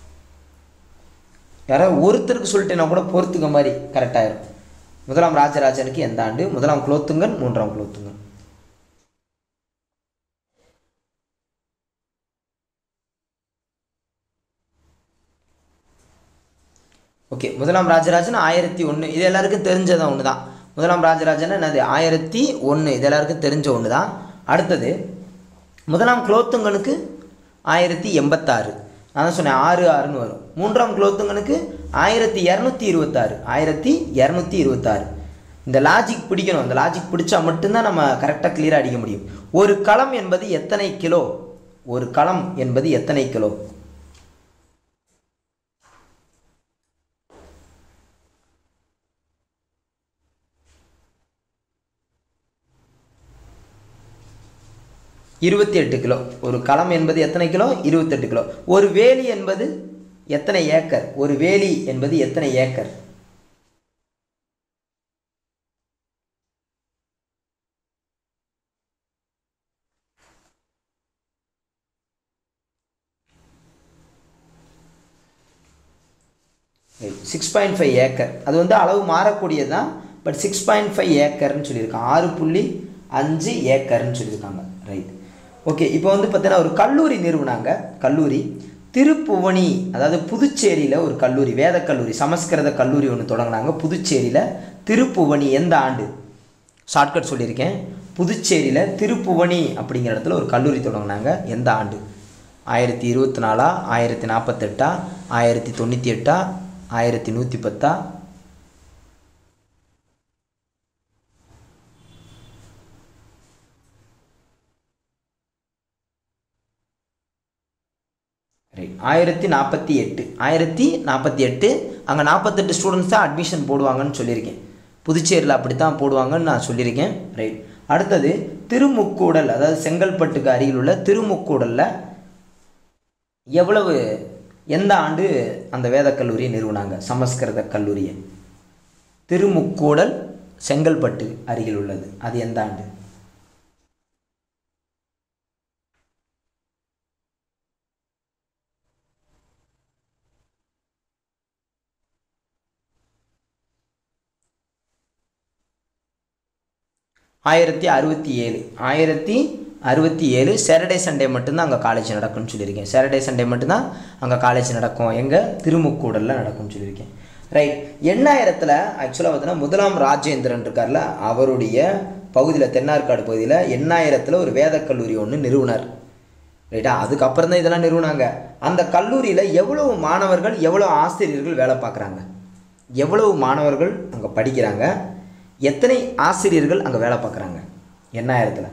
யாராவது ஒருத்தருக்கு சொல்லிட்டேன்னா கூட பொறுத்துக்க மாதிரி கரெக்டாயிரும் முதலாம் ராஜராஜனுக்கு எந்த ஆண்டு முதலாம் குலோத்துங்கன் மூன்றாம் குலோத்துங்கன் ஓகே முதலாம் ராஜராஜன் ஆயிரத்தி ஒன்று இது எல்லாருக்கும் தெரிஞ்சதான் ஒன்று தான் முதலாம் ராஜராஜன் என்னது ஆயிரத்தி ஒன்று இது எல்லாருக்கும் தெரிஞ்ச ஒன்று தான் அடுத்தது முதலாம் குலோத்துங்கனுக்கு ஆயிரத்தி எண்பத்தாறு நான் தான் சொன்னேன் ஆறு ஆறுன்னு வரும் மூன்றாம் குலோத்துங்கனுக்கு ஆயிரத்தி இரநூத்தி இருபத்தாறு ஆயிரத்தி இரநூத்தி இருபத்தாறு இந்த லாஜிக் பிடிக்கணும் இந்த லாஜிக் பிடிச்சா மட்டும்தான் நம்ம கரெக்டாக கிளியராக அடிக்க முடியும் ஒரு களம் என்பது எத்தனை கிலோ ஒரு களம் என்பது எத்தனை கிலோ இருபத்தி எட்டு கிலோ ஒரு களம் என்பது எத்தனை கிலோ இருபத்தெட்டு கிலோ ஒரு வேலி என்பது எத்தனை ஏக்கர் ஒரு வேலி என்பது எத்தனை acre six point five acre அது வந்து அளவு மாறக்கூடியது தான் பட் சிக்ஸ் பாயிண்ட் ஃபைவ் ஏக்கர்னு சொல்லியிருக்காங்க ஆறு புள்ளி அஞ்சு ஏக்கர்னு சொல்லியிருக்காங்க ரைட் ஓகே இப்போ வந்து பார்த்தீங்கன்னா ஒரு கல்லூரி நிறுவனாங்க கல்லூரி திருப்புவனி அதாவது புதுச்சேரியில் ஒரு கல்லூரி வேத கல்லூரி சமஸ்கிருத கல்லூரி ஒன்று தொடங்கினாங்க புதுச்சேரியில் திருப்புவனி எந்த ஆண்டு ஷார்ட்கட் சொல்லியிருக்கேன் புதுச்சேரியில் திருப்புவனி அப்படிங்கிற இடத்துல ஒரு கல்லூரி தொடங்கினாங்க எந்த ஆண்டு ஆயிரத்தி இருபத்தி நாலா ஆயிரத்தி நாற்பத்தெட்டா ஆயிரத்தி தொண்ணூற்றி எட்டா ஆயிரத்தி நூற்றி பத்தா ரைட் ஆயிரத்தி நாற்பத்தி எட்டு ஆயிரத்தி நாற்பத்தி எட்டு அங்கே நாற்பத்தெட்டு ஸ்டூடெண்ட்ஸ் தான் அட்மிஷன் போடுவாங்கன்னு சொல்லியிருக்கேன் புதுச்சேரியில் அப்படி தான் போடுவாங்கன்னு நான் சொல்லியிருக்கேன் ரைட் அடுத்தது திருமுக்கூடல் அதாவது செங்கல்பட்டுக்கு அருகில் உள்ள திருமுக்கூடலில் எவ்வளவு எந்த ஆண்டு அந்த வேதக் கல்லூரியை நிறுவனாங்க சமஸ்கிருத கல்லூரியை திருமுக்கூடல் செங்கல்பட்டு அருகில் உள்ளது அது எந்த ஆண்டு ஆயிரத்தி அறுபத்தி ஏழு ஆயிரத்தி அறுபத்தி ஏழு சாட்டர்டே சண்டே மட்டும்தான் அங்கே காலேஜ் நடக்கும்னு சொல்லியிருக்கேன் சாட்டர்டே சண்டே மட்டும்தான் அங்கே காலேஜ் நடக்கும் எங்கே திருமுக்கூடலில் நடக்கும்னு சொல்லியிருக்கேன் ரைட் எண்ணாயிரத்தில் ஆக்சுவலாக பார்த்தீங்கன்னா முதலாம் ராஜேந்திரன் இருக்கார்ல அவருடைய பகுதியில் தென்னார்காடு பகுதியில் எண்ணாயிரத்தில் ஒரு வேத கல்லூரி ஒன்று நிறுவனர் ரைட்டா அதுக்கப்புறம் தான் இதெல்லாம் நிறுவனாங்க அந்த கல்லூரியில் எவ்வளவு மாணவர்கள் எவ்வளோ ஆசிரியர்கள் வேலை பார்க்குறாங்க எவ்வளவு மாணவர்கள் அங்கே படிக்கிறாங்க எத்தனை ஆசிரியர்கள் அங்கே வேலை பார்க்குறாங்க எண்ணாயிரத்தில்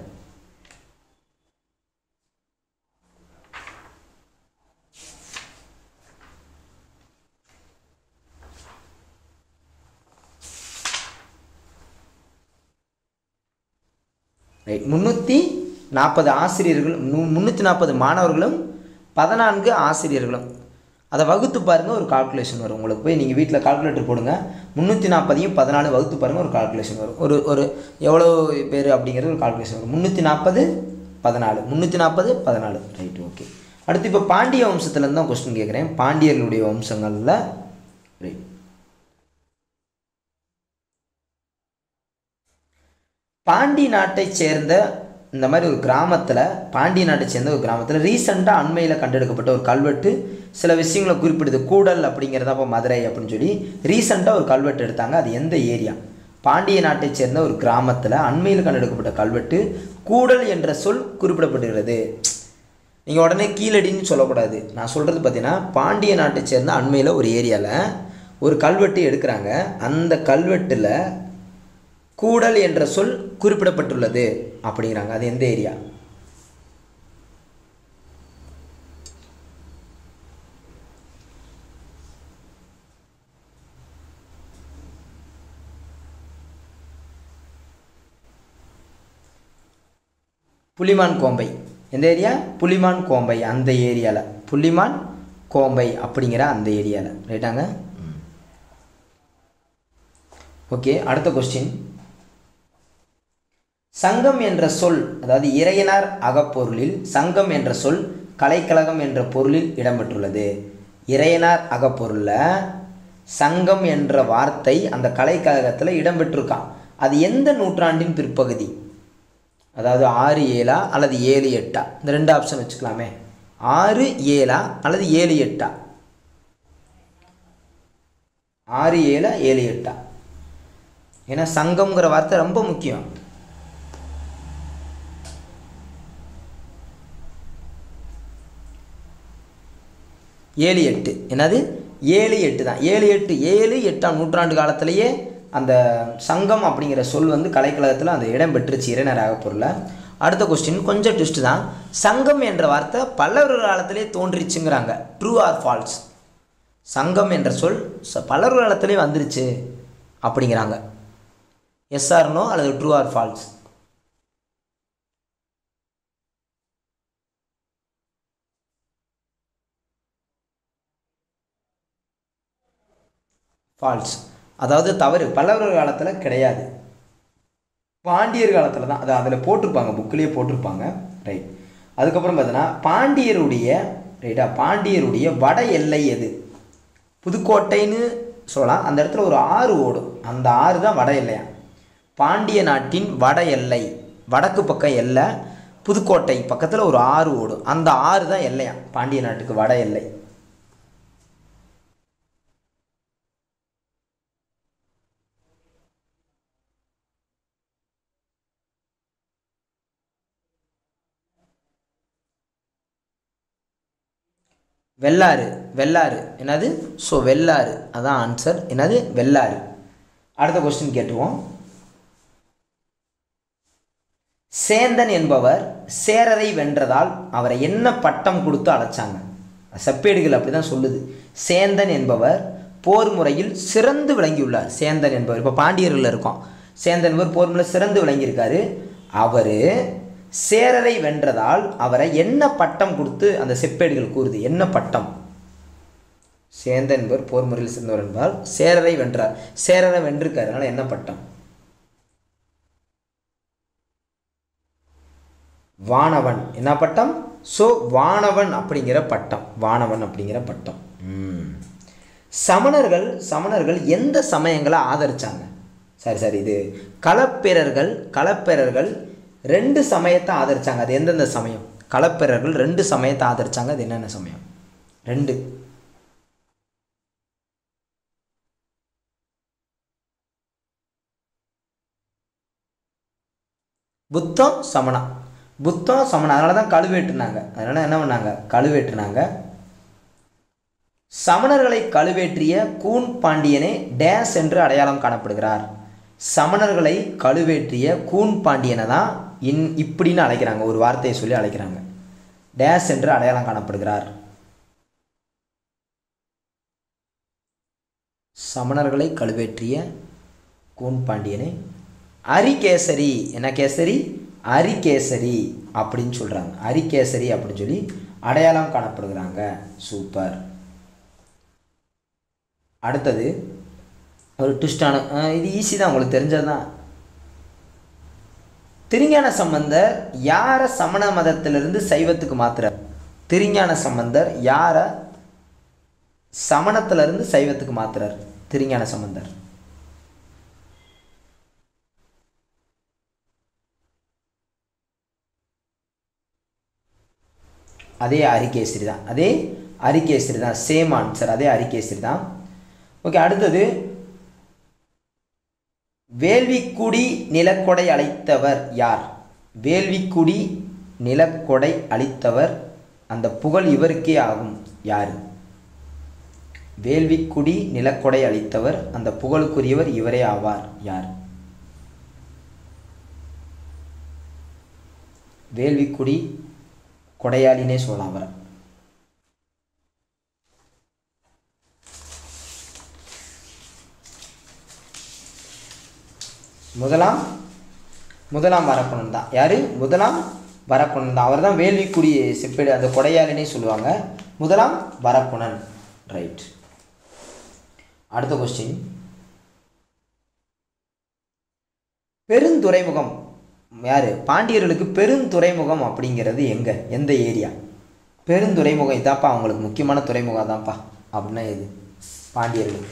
ரைட் முந்நூற்றி நாற்பது ஆசிரியர்கள் முந்நூற்றி நாற்பது மாணவர்களும் பதினான்கு ஆசிரியர்களும் அதை வகுத்து பாருங்கள் ஒரு கால்குலேஷன் வரும் உங்களுக்கு போய் நீங்கள் வீட்டில் கால்குலேட்டர் போடுங்க முந்நூற்றி நாற்பதையும் பதினாலு வகுத்து பாருங்கள் ஒரு கால்குலேஷன் வரும் ஒரு ஒரு எவ்வளோ பேர் அப்படிங்கிறது ஒரு கால்குலேஷன் வரும் முந்நூற்றி நாற்பது பதினாலு முந்நூற்றி நாற்பது பதினாலு ரைட் ஓகே அடுத்து இப்போ பாண்டிய வம்சத்துலேருந்து தான் கொஸ்டின் கேட்குறேன் பாண்டியர்களுடைய வம்சங்களில் ரைட் பாண்டி நாட்டைச் சேர்ந்த இந்த மாதிரி ஒரு கிராமத்தில் பாண்டிய நாட்டை சேர்ந்த ஒரு கிராமத்தில் ரீசெண்டாக அண்மையில் கண்டெடுக்கப்பட்ட ஒரு கல்வெட்டு சில விஷயங்களை குறிப்பிடுது கூடல் அப்படிங்கிறத அப்போ மதுரை அப்படின்னு சொல்லி ரீசெண்டாக ஒரு கல்வெட்டு எடுத்தாங்க அது எந்த ஏரியா பாண்டிய நாட்டைச் சேர்ந்த ஒரு கிராமத்தில் அண்மையில் கண்டெடுக்கப்பட்ட கல்வெட்டு கூடல் என்ற சொல் குறிப்பிடப்படுகிறது நீங்கள் உடனே கீழடின்னு சொல்லக்கூடாது நான் சொல்கிறது பார்த்தீங்கன்னா பாண்டிய நாட்டைச் சேர்ந்த அண்மையில் ஒரு ஏரியாவில் ஒரு கல்வெட்டு எடுக்கிறாங்க அந்த கல்வெட்டில் கூடல் என்ற சொல் குறிப்பிடப்பட்டுள்ளது அப்படிங்கிறாங்க அது எந்த ஏரியா புலிமான் கோம்பை எந்த ஏரியா புலிமான் கோம்பை அந்த ஏரியாவில் புலிமான் கோம்பை அப்படிங்கிற அந்த ஏரியாவில் ரைட்டாங்க ஓகே அடுத்த கொஸ்டின் சங்கம் என்ற சொல் அதாவது இறையனார் அகப்பொருளில் சங்கம் என்ற சொல் கலைக்கழகம் என்ற பொருளில் இடம்பெற்றுள்ளது இறையனார் அகப்பொருளில் சங்கம் என்ற வார்த்தை அந்த கலைக்கழகத்தில் இடம்பெற்றிருக்கான் அது எந்த நூற்றாண்டின் பிற்பகுதி அதாவது ஆறு ஏழா அல்லது ஏழு எட்டா இந்த ரெண்டு ஆப்ஷன் வச்சுக்கலாமே ஆறு ஏழா அல்லது ஏழு எட்டா ஆறு ஏழா ஏழு எட்டா ஏன்னா சங்கம்ங்கிற வார்த்தை ரொம்ப முக்கியம் ஏழு எட்டு என்னது ஏழு எட்டு தான் ஏழு எட்டு ஏழு எட்டாம் நூற்றாண்டு காலத்திலேயே அந்த சங்கம் அப்படிங்கிற சொல் வந்து கலைக்கழகத்தில் அந்த இடம் பெற்றுச்சு இறைநராக பொருளை அடுத்த கொஸ்டின் கொஞ்சம் ட்விஸ்ட் தான் சங்கம் என்ற வார்த்தை பல்லவர் காலத்திலே தோன்றிச்சுங்கிறாங்க ட்ரூ ஆர் ஃபால்ஸ் சங்கம் என்ற சொல் ச பல்லவர் காலத்திலே வந்துருச்சு அப்படிங்கிறாங்க எஸ் ஆர் நோ அல்லது ட்ரூ ஆர் ஃபால்ஸ் ஃபால்ஸ் அதாவது தவறு பல்லவர் காலத்தில் கிடையாது பாண்டியர் காலத்தில் தான் அது அதில் போட்டிருப்பாங்க புக்கிலேயே போட்டிருப்பாங்க ரைட் அதுக்கப்புறம் பார்த்தீங்கன்னா பாண்டியருடைய ரைட்டா பாண்டியருடைய வட எல்லை எது புதுக்கோட்டைன்னு சொல்லலாம் அந்த இடத்துல ஒரு ஆறு ஓடும் அந்த ஆறு தான் வட எல்லையா பாண்டிய நாட்டின் வட எல்லை வடக்கு பக்கம் எல்லை புதுக்கோட்டை பக்கத்தில் ஒரு ஆறு ஓடும் அந்த ஆறு தான் எல்லையா பாண்டிய நாட்டுக்கு வட எல்லை வெள்ளாறு வெள்ளாறு என்னது ஸோ வெள்ளாறு அதான் ஆன்சர் என்னது வெள்ளாறு அடுத்த கொஸ்டின் கேட்டுருவோம் சேந்தன் என்பவர் சேரரை வென்றதால் அவரை என்ன பட்டம் கொடுத்து அழைச்சாங்க செப்பேடுகள் அப்படி தான் சொல்லுது சேந்தன் என்பவர் போர் முறையில் சிறந்து விளங்கியுள்ளார் சேந்தன் என்பவர் இப்போ பாண்டியர்கள் இருக்கோம் சேந்தன் என்பவர் போர் முறையில் சிறந்து விளங்கியிருக்காரு அவர் சேரரை வென்றதால் அவரை என்ன பட்டம் கொடுத்து அந்த செப்பேடுகள் கூறுது என்ன பட்டம் சேந்தன் என்பவர் போர் முறையில் சிறந்தவர் என்பதால் சேரரை வென்றார் சேரரை வென்றிருக்காரு அதனால் என்ன பட்டம் வானவன் என்ன பட்டம் ஸோ வானவன் அப்படிங்கிற பட்டம் வானவன் அப்படிங்கிற பட்டம் ம். சமணர்கள் சமணர்கள் எந்த சமயங்களை ஆதரிச்சாங்க சரி சரி இது களப்பேரர்கள் களப்பேரர்கள் ரெண்டு சமயத்தை ஆதரிச்சாங்க அது எந்தெந்த சமயம் களப்பேரர்கள் ரெண்டு சமயத்தை ஆதரிச்சாங்க அது என்னென்ன சமயம் ரெண்டு புத்தம் சமணம் புத்தம் சமணம் அதனால தான் கழுவேற்றினாங்க அதனால என்ன பண்ணாங்க கழுவேற்றினாங்க சமணர்களை கழுவேற்றிய கூன் பாண்டியனே டேஸ் என்று அடையாளம் காணப்படுகிறார் சமணர்களை கழுவேற்றிய கூன் பாண்டியனை தான் இன் இப்படின்னு அழைக்கிறாங்க ஒரு வார்த்தையை சொல்லி அழைக்கிறாங்க டேஸ் என்று அடையாளம் காணப்படுகிறார் சமணர்களை கழுவேற்றிய கூன் பாண்டியனை அரிகேசரி என்ன கேசரி அரிகேசரி அப்படின்னு சொல்கிறாங்க அரிகேசரி அப்படின்னு சொல்லி அடையாளம் காணப்படுகிறாங்க சூப்பர் அடுத்தது ஒரு ட்விஸ்டான இது ஈஸி தான் உங்களுக்கு தெரிஞ்சது தான் திருஞான சம்பந்தர் யாரை சமண மதத்திலிருந்து சைவத்துக்கு மாத்துறார் திருஞான சம்பந்தர் யாரை சமணத்திலிருந்து சைவத்துக்கு மாத்துறார் திருஞான சம்பந்தர் அதே அரிகேசரி தான் அதே அரிகேசரி தான் சேம் ஆன்சர் அதே அரிகேசரி தான் ஓகே அடுத்தது வேள்விக்குடி நிலக்கொடை அளித்தவர் யார் வேள்விக்குடி நிலக்கொடை அளித்தவர் அந்த புகழ் இவருக்கே ஆகும் யார் வேள்விக்குடி நிலக்கொடை அளித்தவர் அந்த புகழுக்குரியவர் இவரே ஆவார் யார் வேள்விக்குடி கொடையாளினே சொல்லலாம் அவரை முதலாம் முதலாம் வரப்பணம் தான் யார் முதலாம் வரப்பணன் தான் அவர் தான் வேள்விக்குடி செப்பேடு அந்த கொடையாளினே சொல்லுவாங்க முதலாம் வரப்புணன் ரைட் அடுத்த கொஸ்டின் பெருந்துறைமுகம் யார் பாண்டியர்களுக்கு பெருந்துறைமுகம் அப்படிங்கிறது எங்கே எந்த ஏரியா பெருந்துறைமுகம் இதாப்பா அவங்களுக்கு முக்கியமான துறைமுகம் தான்ப்பா அப்படின்னா எது பாண்டியர்களுக்கு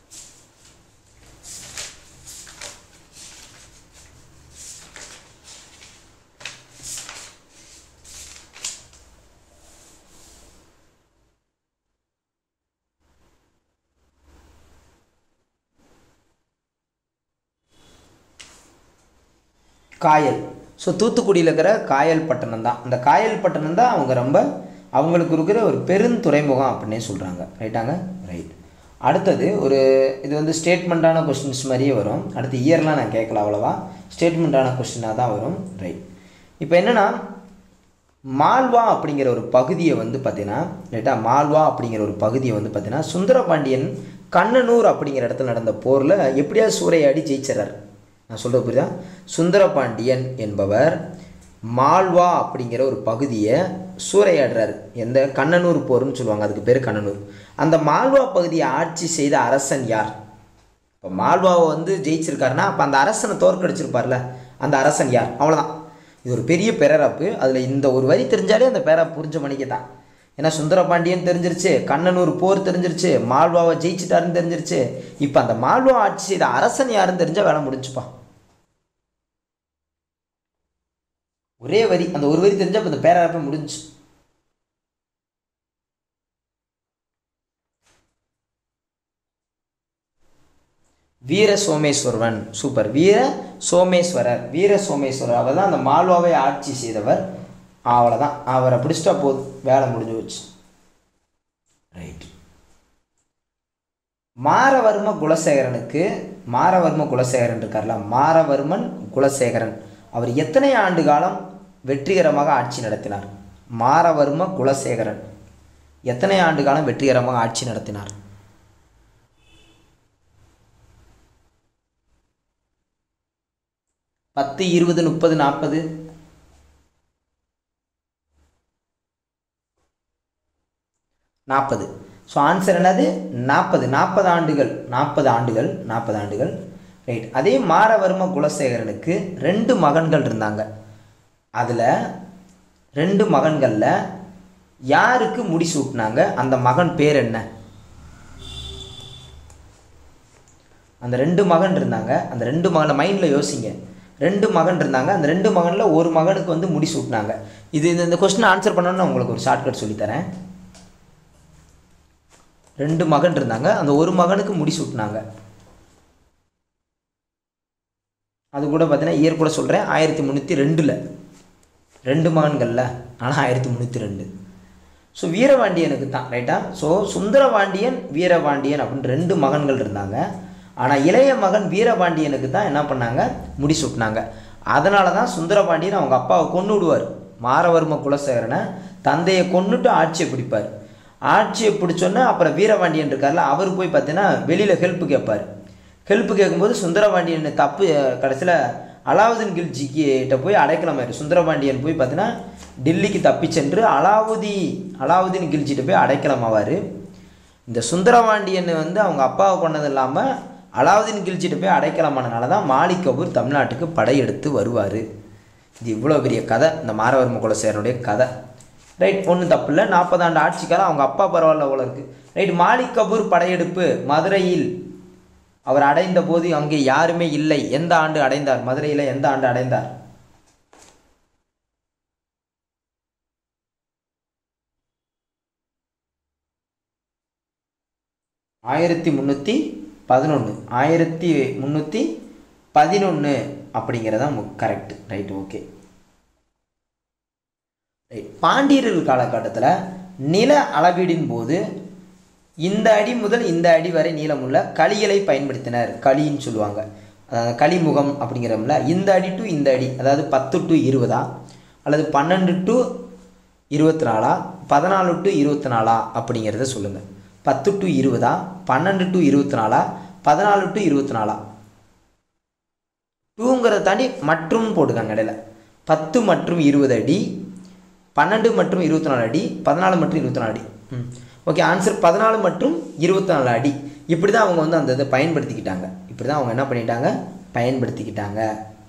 காயல் ஸோ தூத்துக்குடியில் இருக்கிற காயல் பட்டணம் தான் அந்த காயல் பட்டணம் தான் அவங்க ரொம்ப அவங்களுக்கு இருக்கிற ஒரு பெருந்துறைமுகம் அப்படின்னே சொல்கிறாங்க ரைட்டாங்க ரைட் அடுத்தது ஒரு இது வந்து ஸ்டேட்மெண்ட்டான கொஸ்டின்ஸ் மாதிரியே வரும் அடுத்து இயர்லாம் நான் கேட்கல அவ்வளோவா ஸ்டேட்மெண்ட்டான கொஸ்டினாக தான் வரும் ரைட் இப்போ என்னென்னா மால்வா அப்படிங்கிற ஒரு பகுதியை வந்து பார்த்தீங்கன்னா ரைட்டா மால்வா அப்படிங்கிற ஒரு பகுதியை வந்து பார்த்தீங்கன்னா சுந்தரபாண்டியன் கண்ணனூர் அப்படிங்கிற இடத்துல நடந்த போரில் எப்படியாவது சூறையாடி ஜெயிச்சிடறார் நான் சொல்கிறது புரியுதா சுந்தரபாண்டியன் என்பவர் மால்வா அப்படிங்கிற ஒரு பகுதியை சூறையாடுறாரு எந்த கண்ணனூர் போர்னு சொல்லுவாங்க அதுக்கு பேர் கண்ணனூர் அந்த மால்வா பகுதியை ஆட்சி செய்த அரசன் யார் இப்போ மால்வாவை வந்து ஜெயிச்சிருக்காருன்னா அப்போ அந்த அரசனை தோற்கடிச்சிருப்பார்ல அந்த அரசன் யார் அவ்வளோதான் இது ஒரு பெரிய பேரராப்பு அதில் இந்த ஒரு வரி தெரிஞ்சாலே அந்த பேரா புரிஞ்ச மணிக்கு தான் ஏன்னா சுந்தரபாண்டியன் தெரிஞ்சிருச்சு கண்ணனூர் போர் தெரிஞ்சிருச்சு மால்வாவை ஜெயிச்சிட்டாருன்னு தெரிஞ்சிருச்சு இப்போ அந்த மால்வா ஆட்சி செய்த அரசன் யாருன்னு தெரிஞ்சால் வேலை முடிஞ்சுப்பா ஒரே வரி அந்த ஒரு வரி தெரிஞ்சா இப்போ இந்த பேரரப்பை முடிஞ்சு வீர சோமேஸ்வரன் சூப்பர் வீர சோமேஸ்வரர் வீர சோமேஸ்வரர் அவர் தான் அந்த மால்வாவை ஆட்சி செய்தவர் அவ்வளோதான் அவரை பிடிச்சிட்டா போதும் வேலை முடிஞ்சு வச்சு ரைட் மாரவர்ம குலசேகரனுக்கு மாரவர்ம குலசேகரன் இருக்கார்ல மாரவர்மன் குலசேகரன் அவர் எத்தனை ஆண்டு காலம் வெற்றிகரமாக ஆட்சி நடத்தினார் மாரவர்ம குலசேகரன் எத்தனை ஆண்டு காலம் வெற்றிகரமாக ஆட்சி நடத்தினார் பத்து இருபது முப்பது நாற்பது நாற்பது ஸோ ஆன்சர் என்னது நாற்பது நாற்பது ஆண்டுகள் நாற்பது ஆண்டுகள் நாற்பது ஆண்டுகள் ரைட் அதே மாரவர்ம குலசேகரனுக்கு ரெண்டு மகன்கள் இருந்தாங்க அதில் ரெண்டு மகன்களில் யாருக்கு முடிசூட்டினாங்க அந்த மகன் பேர் என்ன அந்த ரெண்டு மகன் இருந்தாங்க அந்த ரெண்டு மகனை மைண்டில் யோசிங்க ரெண்டு மகன் இருந்தாங்க அந்த ரெண்டு மகனில் ஒரு மகனுக்கு வந்து முடி சூட்டினாங்க இது இந்த- இந்த கொஸ்டின் ஆன்சர் பண்ணணும்னு நான் உங்களுக்கு ஒரு ஷார்ட்கட் சொல்லித்தரேன் ரெண்டு மகன் இருந்தாங்க அந்த ஒரு மகனுக்கு முடி சூட்டினாங்க அது கூட பார்த்தீங்கன்னா இயர் கூட சொல்கிறேன் ஆயிரத்தி முந்நூற்றி ரெண்டில் ரெண்டு மகன்கள்ல ஆனால் ஆயிரத்தி முந்நூற்றி ரெண்டு ஸோ வீரபாண்டியனுக்கு தான் ரைட்டா ஸோ சுந்தரபாண்டியன் வீரபாண்டியன் அப்படின்னு ரெண்டு மகன்கள் இருந்தாங்க ஆனால் இளைய மகன் வீரபாண்டியனுக்கு தான் என்ன பண்ணாங்க முடி சூட்டினாங்க அதனால தான் சுந்தரபாண்டியன் அவங்க அப்பாவை கொண்டு விடுவார் மாரவர்ம குலசேகரனை தந்தையை கொன்னுட்டு ஆட்சியை பிடிப்பார் ஆட்சியை பிடிச்சோன்னே அப்புறம் வீரபாண்டியன் இருக்கார்ல அவர் போய் பார்த்தீங்கன்னா வெளியில் ஹெல்ப் கேட்பார் ஹெல்ப் கேட்கும்போது சுந்தரபாண்டியன் தப்பு கடைசியில் அலாவுதீன் கில்ஜி கிட்ட போய் அடைக்கலமாயிரு சுந்தரபாண்டியன் போய் பார்த்தீங்கன்னா டெல்லிக்கு தப்பி சென்று அலாவுதி அலாவுதீன் கில்ஜிட்ட போய் அடைக்கலமாவார் இந்த சுந்தரபாண்டியன் வந்து அவங்க அப்பாவை கொண்டது இல்லாமல் அலாவுதீன் கில்ஜிட்ட போய் அடைக்கலமானனால தான் மாலிக் கபூர் தமிழ்நாட்டுக்கு படையெடுத்து வருவார் இது இவ்வளோ பெரிய கதை இந்த மாரவர்ம குலசேரனுடைய கதை ரைட் ஒன்றும் தப்பு இல்லை நாற்பது ஆண்டு ஆட்சிக்காலம் அவங்க அப்பா பரவாயில்ல அவ்வளோ இருக்குது ரைட் மாலிக் கபூர் படையெடுப்பு மதுரையில் அவர் அடைந்த போது அங்கே யாருமே இல்லை எந்த ஆண்டு அடைந்தார் மதுரையில் எந்த ஆண்டு அடைந்தார் ஆயிரத்தி முந்நூற்றி பதினொன்று ஆயிரத்தி முந்நூற்றி பதினொன்று அப்படிங்கிறதான் கரெக்ட் ரைட் ஓகே ரைட் பாண்டியர்கள் காலகட்டத்தில் நில அளவீடின் போது இந்த அடி முதல் இந்த அடி வரை நீளமுள்ள களிகளை பயன்படுத்தினர் களின்னு சொல்லுவாங்க அதாவது களிமுகம் அப்படிங்கிறோம்ல இந்த அடி டு இந்த அடி அதாவது பத்து டு இருபதா அல்லது பன்னெண்டு டு இருபத்தி நாலா பதினாலு டு இருபத்தி நாலா அப்படிங்கிறத சொல்லுங்கள் பத்து டு இருபதா பன்னெண்டு டு இருபத்தி நாலா பதினாலு டு இருபத்தி நாலா டூங்கிறத தாண்டி மற்றும் போட்டுக்காங்க இடையில பத்து மற்றும் இருபது அடி பன்னெண்டு மற்றும் இருபத்தி நாலு அடி பதினாலு மற்றும் இருபத்தி நாலு அடி ம் ஓகே ஆன்சர் பதினாலு மற்றும் இருபத்தி நாலு அடி இப்படி தான் அவங்க வந்து அந்த இதை பயன்படுத்திக்கிட்டாங்க இப்படி தான் அவங்க என்ன பண்ணிட்டாங்க பயன்படுத்திக்கிட்டாங்க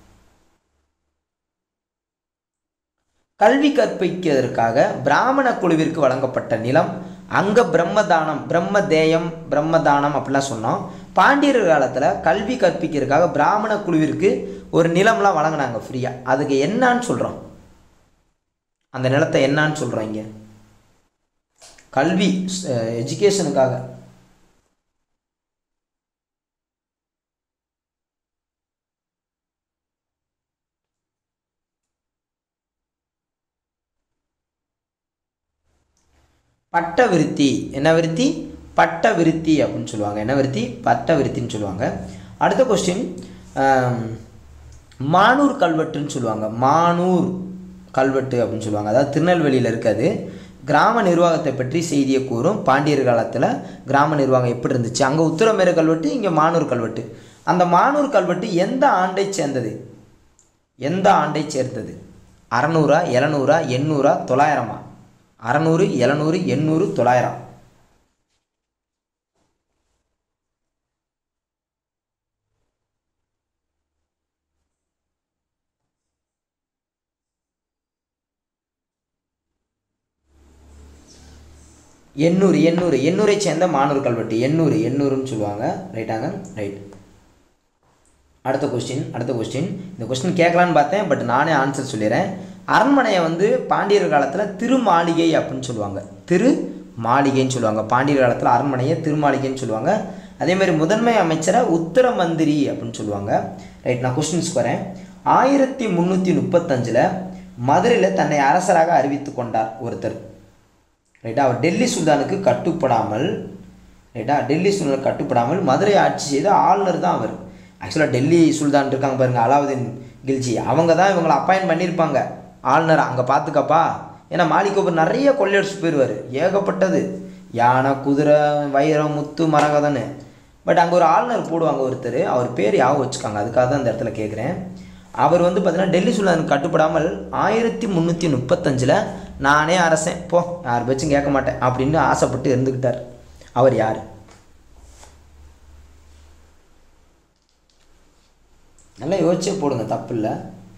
கல்வி கற்பிக்கிறதற்காக பிராமண குழுவிற்கு வழங்கப்பட்ட நிலம் அங்க பிரம்மதானம் பிரம்மதேயம் பிரம்மதானம் அப்படிலாம் சொன்னோம் பாண்டியர் காலத்தில் கல்வி கற்பிக்கிறதுக்காக பிராமண குழுவிற்கு ஒரு நிலம்லாம் வழங்கினாங்க ஃப்ரீயாக அதுக்கு என்னான்னு சொல்கிறோம் அந்த நிலத்தை என்னான்னு சொல்கிறோம் இங்கே கல்வி எஜுகேஷனுக்காக பட்ட விருத்தி என்ன விருத்தி பட்ட விருத்தி அப்படின்னு சொல்லுவாங்க என்ன விருத்தி பட்ட விருத்தின்னு சொல்லுவாங்க அடுத்த கொஸ்டின் மானூர் கல்வெட்டுன்னு சொல்லுவாங்க மானூர் கல்வெட்டு அப்படின்னு சொல்லுவாங்க அதாவது திருநெல்வேலியில் இருக்காது கிராம நிர்வாகத்தை பற்றி செய்தியை கூறும் பாண்டியர் காலத்தில் கிராம நிர்வாகம் எப்படி இருந்துச்சு அங்கே உத்தரமேறு கல்வெட்டு இங்கே மானூர் கல்வெட்டு அந்த மானூர் கல்வெட்டு எந்த ஆண்டை சேர்ந்தது எந்த ஆண்டை சேர்ந்தது அறநூறா எழுநூறா எண்ணூறா தொள்ளாயிரமா அறநூறு எழுநூறு எண்ணூறு தொள்ளாயிரம் எண்ணூறு எண்ணூறு எண்ணூரை சேர்ந்த மானூர் கல்வெட்டு எண்ணூறு எண்ணூறுன்னு சொல்லுவாங்க ரைட்டாங்க ரைட் அடுத்த கொஸ்டின் அடுத்த கொஸ்டின் இந்த கொஸ்டின் கேட்கலான்னு பார்த்தேன் பட் நானே ஆன்சர் சொல்லிடுறேன் அரண்மனையை வந்து பாண்டியர் காலத்தில் திருமாளிகை அப்படின்னு சொல்லுவாங்க திரு மாளிகைன்னு சொல்லுவாங்க பாண்டியர் காலத்தில் அரண்மனையை திருமாளிகைன்னு சொல்லுவாங்க அதே மாதிரி முதன்மை அமைச்சரை உத்தர மந்திரி அப்படின்னு சொல்லுவாங்க ரைட் நான் கொஸ்டின்ஸ்க்கு வரேன் ஆயிரத்தி முந்நூற்றி முப்பத்தஞ்சில் மதுரையில் தன்னை அரசராக அறிவித்து கொண்டார் ஒருத்தர் ரைட்டா அவர் டெல்லி சுல்தானுக்கு கட்டுப்படாமல் ரைட்டா டெல்லி சுல்தானுக்கு கட்டுப்படாமல் மதுரை ஆட்சி செய்த ஆளுநர் தான் அவர் ஆக்சுவலாக டெல்லி சுல்தான் இருக்காங்க பாருங்க அலாவுதீன் கில்ஜி அவங்க தான் இவங்களை அப்பாயின் பண்ணியிருப்பாங்க ஆளுநர் அங்கே பார்த்துக்கப்பா ஏன்னா மாலிகோபர் நிறைய கொள்ளையடிச்சு போயிடுவார் ஏகப்பட்டது யானை குதிரை வைரம் முத்து மரகதன்னு பட் அங்கே ஒரு ஆளுநர் போடுவாங்க ஒருத்தர் அவர் பேர் யாவும் வச்சுக்காங்க அதுக்காக தான் இந்த இடத்துல கேட்குறேன் அவர் வந்து பார்த்தீங்கன்னா டெல்லி சுல்தானுக்கு கட்டுப்படாமல் ஆயிரத்தி முந்நூற்றி முப்பத்தஞ்சில் நானே அரசன் போ யார் பேச்சும் கேட்க மாட்டேன் அப்படின்னு ஆசைப்பட்டு இருந்துக்கிட்டார் அவர் யார் நல்லா யோசிச்சே போடுங்க தப்பு இல்லை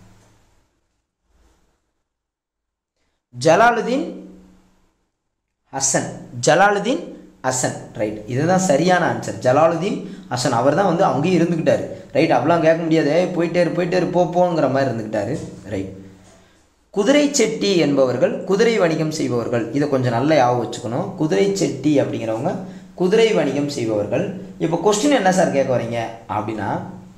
ஜலாலுதீன் ஹசன் ஜலாலுதீன் ஹசன் ரைட் இதுதான் சரியான ஆன்சர் ஜலாலுதீன் ஹசன் அவர் தான் வந்து அங்கேயும் இருந்துக்கிட்டாரு ரைட் அப்படிலாம் கேட்க முடியாது ஏய் போயிட்டே இரு போயிட்டே இரு போ போங்கிற மாதிரி இருந்துக்கிட்டாரு ரைட் குதிரை செட்டி என்பவர்கள் குதிரை வணிகம் செய்பவர்கள் இதை கொஞ்சம் நல்லா ஞாபகம் வச்சுக்கணும் குதிரை செட்டி அப்படிங்கிறவங்க குதிரை வணிகம் செய்பவர்கள் இப்போ கொஸ்டின் என்ன சார் கேட்க வரீங்க அப்படின்னா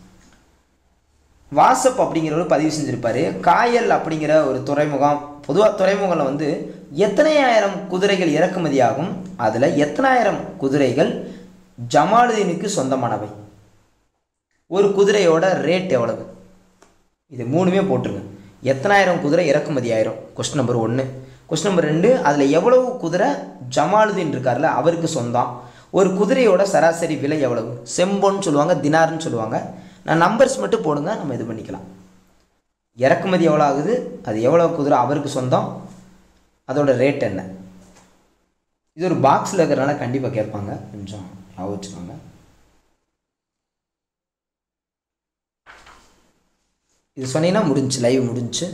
வாசப் அப்படிங்கிறவர் பதிவு செஞ்சுருப்பாரு காயல் அப்படிங்கிற ஒரு துறைமுகம் பொதுவாக துறைமுகங்களில் வந்து எத்தனையாயிரம் குதிரைகள் இறக்குமதியாகும் அதில் எத்தனாயிரம் குதிரைகள் ஜமாலுதீனுக்கு சொந்தமானவை ஒரு குதிரையோட ரேட் எவ்வளவு இது மூணுமே போட்டுருங்க எத்தனாயிரம் குதிரை இறக்குமதி ஆயிரும் கொஸ்டின் நம்பர் ஒன்று கொஸ்டின் நம்பர் ரெண்டு அதில் எவ்வளவு குதிரை ஜமாலுதீன் இருக்கார்ல அவருக்கு சொந்தம் ஒரு குதிரையோட சராசரி விலை எவ்வளவு செம்பொன்னு சொல்லுவாங்க தினார்னு சொல்லுவாங்க நான் நம்பர்ஸ் மட்டும் போடுங்க நம்ம இது பண்ணிக்கலாம் இறக்குமதி எவ்வளோ ஆகுது அது எவ்வளோ குதிரை அவருக்கு சொந்தம் அதோட ரேட் என்ன இது ஒரு பாக்ஸில் இருக்கிறனால கண்டிப்பாக கேட்பாங்க கொஞ்சம் ஞாபகம் வச்சுக்கோங்க இது சொன்னீங்கன்னா முடிஞ்சு லைவ் முடிஞ்சு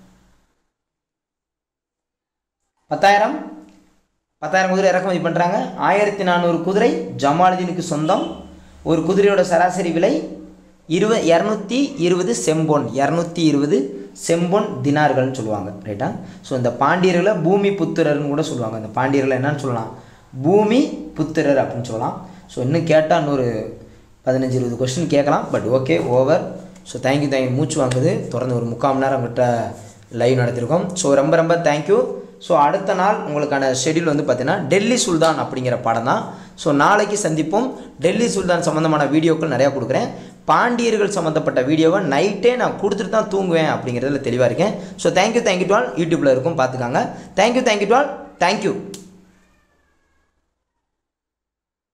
பத்தாயிரம் பத்தாயிரம் குதிரை இறக்குமதி பண்ணுறாங்க ஆயிரத்தி நானூறு குதிரை ஜமாலுதீனுக்கு சொந்தம் ஒரு குதிரையோட சராசரி விலை இருவ இரநூத்தி இருபது செம்பொன் இரநூத்தி இருபது செம்பொன் தினார்கள்னு சொல்லுவாங்க ரைட்டா ஸோ இந்த பாண்டியர்களை பூமி புத்திரர்னு கூட சொல்லுவாங்க இந்த பாண்டியர்களை என்னன்னு சொல்லலாம் பூமி புத்திரர் அப்படின்னு சொல்லலாம் ஸோ இன்னும் கேட்டால் இன்னொரு பதினஞ்சு இருபது கொஸ்டின் கேட்கலாம் but okay over so thank you thank you மூச்சு வாங்குது தொடர்ந்து ஒரு முக்கால் மணி நேரம் கிட்ட லைவ் நடத்திருக்கோம் ஸோ ரொம்ப ரொம்ப தேங்க்யூ ஸோ அடுத்த நாள் உங்களுக்கான ஷெடியூல் வந்து பார்த்தீங்கன்னா டெல்லி சுல்தான் அப்படிங்கிற படம் தான் ஸோ நாளைக்கு சந்திப்போம் டெல்லி சுல்தான் சம்மந்தமான வீடியோக்கள் நிறையா கொடுக்குறேன் பாண்டியர்கள் சம்மந்தப்பட்ட வீடியோவை நைட்டே நான் கொடுத்துட்டு தான் தூங்குவேன் அப்படிங்கிறதுல தெளிவாக இருக்கேன் so thank you thank you to all யூடியூப்பில் இருக்கும் பார்த்துக்காங்க thank you thank you to all thank you